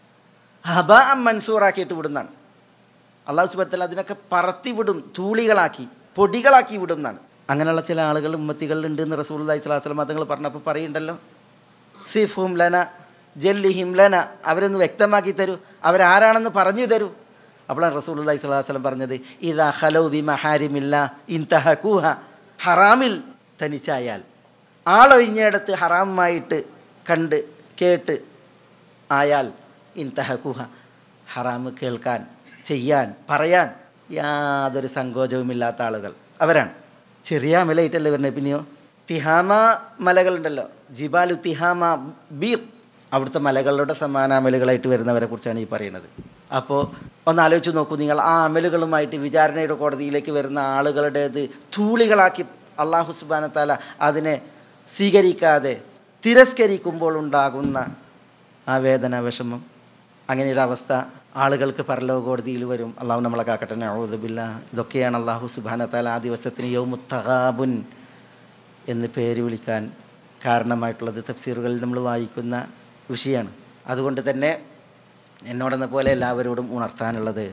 ഹബ മൻസൂറാക്കിയിട്ട് വിടുന്നതാണ് അള്ളാഹു സുബത്തല്ല അതിനൊക്കെ പറത്തി വിടും തൂളികളാക്കി പൊടികളാക്കി വിടും എന്നാണ് അങ്ങനെയുള്ള ചില ആളുകൾ ഉമ്മത്തികളിലുണ്ട് എന്ന് റസൂൽ അലൈഹി സ്വലാസ്ലം തങ്ങൾ പറഞ്ഞപ്പോൾ പറയുണ്ടല്ലോ സിഫും ലന ജല്ലിഹിം ലന അവരൊന്ന് വ്യക്തമാക്കി തരൂ അവരാരാണെന്ന് പറഞ്ഞു തരൂ അപ്പോഴാണ് റസൂൽ അലൈഹി സ്വലാസ്ലം പറഞ്ഞത് ഇതാ ഹലോ ബി മഹാരിമില്ല ഇൻതഹകൂഹ ഹറാമിൽ തനിച്ചായാൽ ആളൊഴിഞ്ഞിടത്ത് ഹറാമായിട്ട് കണ്ട് കേട്ട് ആയാൽ ഇൻതഹകുഹ ഹറാമ് കേൾക്കാൻ ചെയ്യാൻ പറയാൻ യാതൊരു സങ്കോചവുമില്ലാത്ത ആളുകൾ അവരാണ് ചെറിയ അമലായിട്ടല്ലേ വരുന്നത് പിന്നെയോ തിഹാമ മലകളുണ്ടല്ലോ ജിബാലു തിഹാമ ബീർ അവിടുത്തെ മലകളുടെ സമാന അമലുകളായിട്ട് വരുന്നവരെ കുറിച്ചാണ് ഈ പറയുന്നത് അപ്പോൾ ഒന്ന് ആലോചിച്ച് നോക്കൂ നിങ്ങൾ ആ അമലുകളുമായിട്ട് വിചാരണയുടെ കോടതിയിലേക്ക് വരുന്ന ആളുകളുടേത് തൂളികളാക്കി അള്ളാഹു സുബാനത്താല അതിനെ സ്വീകരിക്കാതെ തിരസ്കരിക്കുമ്പോൾ ഉണ്ടാകുന്ന ആ വേദന വിഷമം അങ്ങനെയൊരു അവസ്ഥ ആളുകൾക്ക് പരലോക കോടതിയിൽ വരും അള്ളാഹു നമ്മളെ കാക്കട്ടെ നഴുതുബില്ല ഇതൊക്കെയാണ് അള്ളാഹു സുബാനത്താല ആ ദിവസത്തിന് യൗമുത്തഹാബുൻ എന്ന് പേര് വിളിക്കാൻ കാരണമായിട്ടുള്ളത് തഫ്സീറുകളിൽ നമ്മൾ വായിക്കുന്ന വിഷയമാണ് അതുകൊണ്ട് തന്നെ എന്നോടെന്ന പോലെ എല്ലാവരോടും ഉണർത്താനുള്ളത്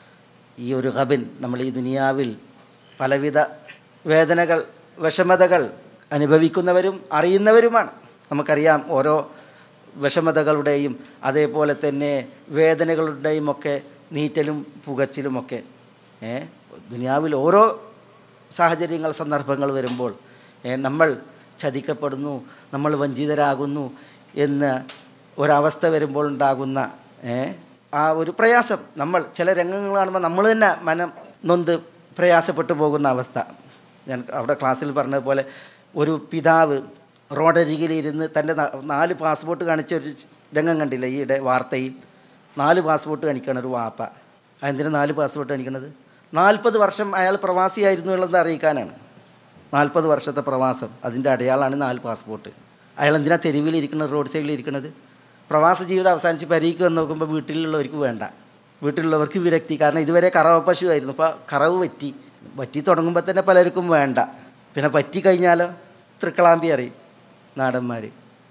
ഈ ഒരു ഹബിൻ നമ്മൾ ഈ ദുനിയാവിൽ പലവിധ വേദനകൾ വിഷമതകൾ അനുഭവിക്കുന്നവരും അറിയുന്നവരുമാണ് നമുക്കറിയാം ഓരോ വിഷമതകളുടെയും അതേപോലെ തന്നെ വേദനകളുടെയും ഒക്കെ നീറ്റലും പുകച്ചിലുമൊക്കെ ഏ ദുനിയാവിൽ ഓരോ സാഹചര്യങ്ങൾ സന്ദർഭങ്ങൾ വരുമ്പോൾ ഏ, നമ്മൾ ചതിക്കപ്പെടുന്നു നമ്മൾ വഞ്ചിതരാകുന്നു എന്ന് ഒരവസ്ഥ വരുമ്പോൾ ഉണ്ടാകുന്ന ഏ, ആ ഒരു പ്രയാസം നമ്മൾ ചില രംഗങ്ങൾ കാണുമ്പോൾ നമ്മൾ തന്നെ മനം നൊന്ത് പ്രയാസപ്പെട്ടു പോകുന്ന അവസ്ഥ ഞാൻ അവിടെ ക്ലാസ്സിൽ പറഞ്ഞതുപോലെ ഒരു പിതാവ് റോഡരികിലിരുന്ന് തൻ്റെ ന- നാല് പാസ്പോർട്ട് കാണിച്ച ഒരു രംഗം കണ്ടില്ല ഈയിടെ വാർത്തയിൽ നാല് പാസ്പോർട്ട് കാണിക്കണം ഒരു വാപ്പ അതെന്തിനാ നാല് പാസ്പോർട്ട് കാണിക്കണത് നാൽപ്പത് വർഷം അയാൾ പ്രവാസിയായിരുന്നു എന്നുള്ളത് അറിയിക്കാനാണ് നാൽപ്പത് വർഷത്തെ പ്രവാസം അതിൻ്റെ അടയാളാണ് നാല് പാസ്പോർട്ട് അയാൾ എന്തിനാ തെരുവിലിരിക്കുന്നത് റോഡ് സൈഡിൽ ഇരിക്കുന്നത് പ്രവാസ ജീവിതം അവസാനിച്ച് പരീക്ക് വന്ന് നോക്കുമ്പോൾ വീട്ടിലുള്ളവർക്ക് വേണ്ട വീട്ടിലുള്ളവർക്ക് വിരക്തി കാരണം ഇതുവരെ കറവ പശു ആയിരുന്നു ഇപ്പോൾ കറവ് പറ്റി പറ്റി തുടങ്ങുമ്പോൾ തന്നെ പലർക്കും വേണ്ട പിന്നെ പറ്റി കഴിഞ്ഞാലോ തൃക്കളാമ്പി അറിയും നാടന്മാർ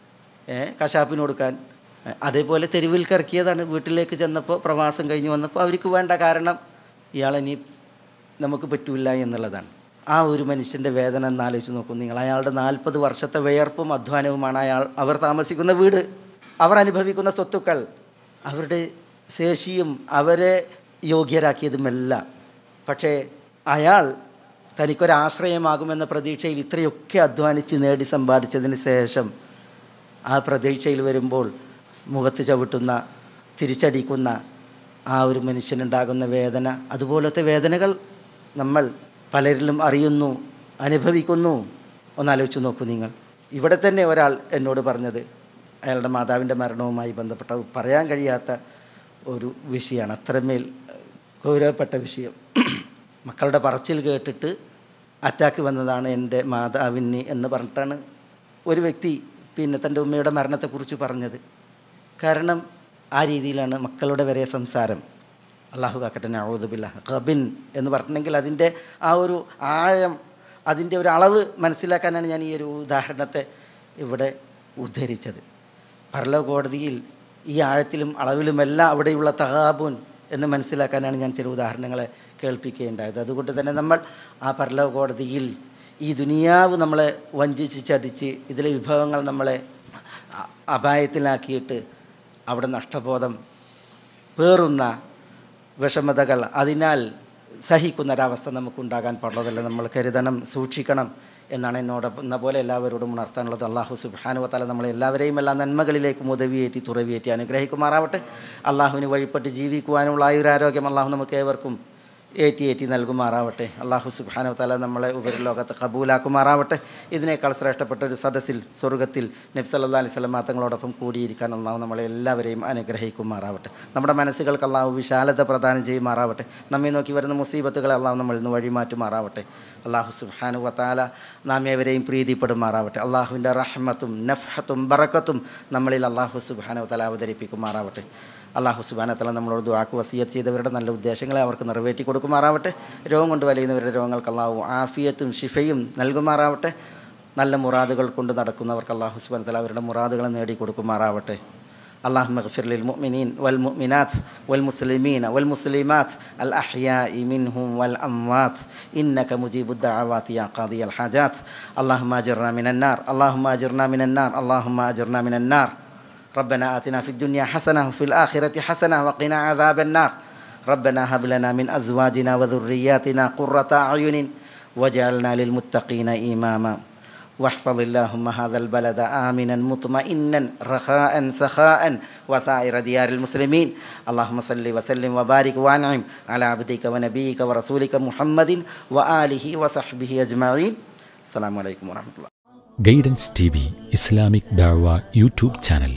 ഏ കശാപ്പിന് കൊടുക്കാൻ ഏ, അതേപോലെ തെരുവിൽ കറക്കിയതാണ് വീട്ടിലേക്ക് ചെന്നപ്പോൾ പ്രവാസം കഴിഞ്ഞ് വന്നപ്പോൾ അവർക്ക് വേണ്ട കാരണം ഇയാളിനി നമുക്ക് പറ്റൂല എന്നുള്ളതാണ് ആ ഒരു മനുഷ്യൻ്റെ വേദന എന്ന് ആലോചിച്ച് നോക്കൂ നിങ്ങൾ അയാളുടെ നാൽപ്പത് വർഷത്തെ വിയർപ്പും അധ്വാനവുമാണ് അയാൾ അവർ താമസിക്കുന്ന വീട് അവർ അനുഭവിക്കുന്ന സ്വത്തുക്കൾ അവരുടെ ശേഷിയും അവരെ യോഗ്യരാക്കിയതുമെല്ലാം പക്ഷേ അയാൾ തനിക്കൊരാശ്രയമാകുമെന്ന പ്രതീക്ഷയിൽ ഇത്രയൊക്കെ അധ്വാനിച്ച് നേടി സമ്പാദിച്ചതിന് ശേഷം ആ പ്രതീക്ഷയിൽ വരുമ്പോൾ മുഖത്ത് ചവിട്ടുന്ന തിരിച്ചടിക്കുന്ന ആ ഒരു മനുഷ്യനുണ്ടാകുന്ന വേദന അതുപോലത്തെ വേദനകൾ നമ്മൾ പലരിലും അറിയുന്നു അനുഭവിക്കുന്നു ഒന്നാലോചിച്ച് നോക്കൂ നിങ്ങൾ ഇവിടെ തന്നെ ഒരാൾ എന്നോട് പറഞ്ഞത് അയാളുടെ മാതാവിൻ്റെ മരണവുമായി ബന്ധപ്പെട്ട പറയാൻ കഴിയാത്ത ഒരു വിഷയമാണ് അത്രമേൽ ഗൗരവപ്പെട്ട വിഷയം മക്കളുടെ പറച്ചിൽ കേട്ടിട്ട് അറ്റാക്ക് വന്നതാണ് എൻ്റെ മാതാവിന് എന്ന് പറഞ്ഞിട്ടാണ് ഒരു വ്യക്തി പിന്നെ തൻ്റെ ഉമ്മയുടെ മരണത്തെക്കുറിച്ച് പറഞ്ഞത് കാരണം ആ രീതിയിലാണ് മക്കളുടെ വരെ സംസാരം അള്ളാഹു കാക്കട്ടെ നൗദുബില്ല ഖബിൻ എന്ന് പറഞ്ഞിട്ടുണ്ടെങ്കിൽ അതിൻ്റെ ആ ഒരു ആഴം അതിൻ്റെ ഒരു അളവ് മനസ്സിലാക്കാനാണ് ഞാൻ ഈ ഒരു ഉദാഹരണത്തെ ഇവിടെ ഉദ്ധരിച്ചത് പരലോക കോടതിയിൽ ഈ ആഴത്തിലും അളവിലുമെല്ലാം അവിടെയുള്ള തഹാബുൻ എന്ന് മനസ്സിലാക്കാനാണ് ഞാൻ ചില ഉദാഹരണങ്ങളെ കേൾപ്പിക്കുകയുണ്ടായത് അതുകൊണ്ട് തന്നെ നമ്മൾ ആ പരലോക കോടതിയിൽ ഈ ദുനിയാവ് നമ്മളെ വഞ്ചിച്ച് ചതിച്ച് ഇതിലെ വിഭവങ്ങൾ നമ്മളെ അ- അപായത്തിലാക്കിയിട്ട് അവിടെ നഷ്ടബോധം പേറുന്ന വിഷമതകൾ അതിനാൽ സഹിക്കുന്ന ഒരവസ്ഥ നമുക്കുണ്ടാകാൻ പാടുള്ളതല്ല നമ്മൾ കരുതണം സൂക്ഷിക്കണം എന്നാണ് എന്നോടൊപ്പം എന്ന പോലെ എല്ലാവരോടും ഉണർത്താനുള്ളത് അള്ളാഹു സുബാനുവത്താല നമ്മളെ എല്ലാവരെയും എല്ലാ നന്മകളിലേക്കും ഉദവിയേറ്റി തുറവിയേറ്റി അനുഗ്രഹിക്കുമാറാവട്ടെ അള്ളാഹുവിന് വഴിപ്പെട്ട് ജീവിക്കുവാനുള്ള ആയുരാരോഗ്യം അള്ളാഹു നമുക്ക് ഏവർക്കും ഏറ്റി ഏറ്റി നൽകുമാറാവട്ടെ അള്ളാഹു സുബാനു തല നമ്മളെ ഉപരിലോകത്ത് കബൂലാക്കുമാറാവട്ടെ ഇതിനേക്കാൾ ശ്രേഷ്ഠപ്പെട്ട ഒരു സദസ്സിൽ സ്വർഗത്തിൽ നബ്സല്ലാ അലൈഹി സ്വലം തങ്ങളോടൊപ്പം കൂടിയിരിക്കാൻ അള്ളാഹു നമ്മളെ എല്ലാവരെയും അനുഗ്രഹിക്കുമാറാവട്ടെ നമ്മുടെ മനസ്സുകൾക്ക് അള്ളാഹു വിശാലത പ്രദാനം ചെയ്യുമാറാവട്ടെ നമ്മെ നോക്കി വരുന്ന മുസീബത്തുകളെ അള്ളാഹു നമ്മളിൽ നിന്ന് വഴിമാറ്റുമാറാവട്ടെ അള്ളാഹു സുബാനു വത്താല നാം ഏവരെയും പ്രീതിപ്പെടുമാറാവട്ടെ അള്ളാഹുവിൻ്റെ റഹ്മത്തും നഫ്ഹത്തും ബറക്കത്തും നമ്മളിൽ അള്ളാഹു സുബാനു വത്താല അവതരിപ്പിക്കുമാറാവട്ടെ അള്ളാഹു സുബാനത്തല നമ്മളോട് ദുവാക്ക് വസീയത്ത് ചെയ്തവരുടെ നല്ല ഉദ്ദേശങ്ങളെ അവർക്ക് നിറവേറ്റി കൊടുക്കുമാറാവട്ടെ രോഗം കൊണ്ട് വലയുന്നവരുടെ രോഗങ്ങൾക്ക് അള്ളാഹു ആഫിയത്തും ഷിഫയും നൽകുമാറാവട്ടെ നല്ല മുറാദുകൾ കൊണ്ട് നടക്കുന്നവർക്ക് അള്ളാഹു സുബാനത്തല അവരുടെ മുറാദുകളെ നേടിക്കൊടുക്കുമാറാവട്ടെ اللهم اغفر للمؤمنين والمؤمنات والمسلمين والمسلمات الأحياء منهم والأموات إنك مجيب الدعوات يا قاضي الحاجات اللهم أجرنا من النار اللهم أجرنا من النار اللهم أجرنا من النار ربنا آتنا في الدنيا حسنة وفي الآخرة حسنة وقنا عذاب النار ربنا هب لنا من أزواجنا وذرياتنا قرة أعين واجعلنا للمتقين إماما واحفظ اللهم هذا البلد آمنا مطمئنا رخاء سخاء وسائر ديار المسلمين اللهم صل وسلم وبارك وانعم على عبدك ونبيك ورسولك محمد وآله وصحبه أجمعين السلام عليكم ورحمة الله guidance T V Islamic ദാവ YouTube channel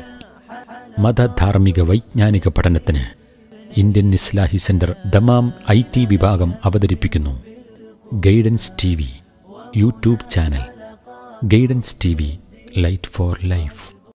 മതധാർമ്മിക വൈജ്ഞാനിക പഠനത്തിന് Indian Islahi centre Dammam I T വിഭാഗം അവതരിപ്പിക്കുന്നു guidance T V YouTube channel guidance TV light for life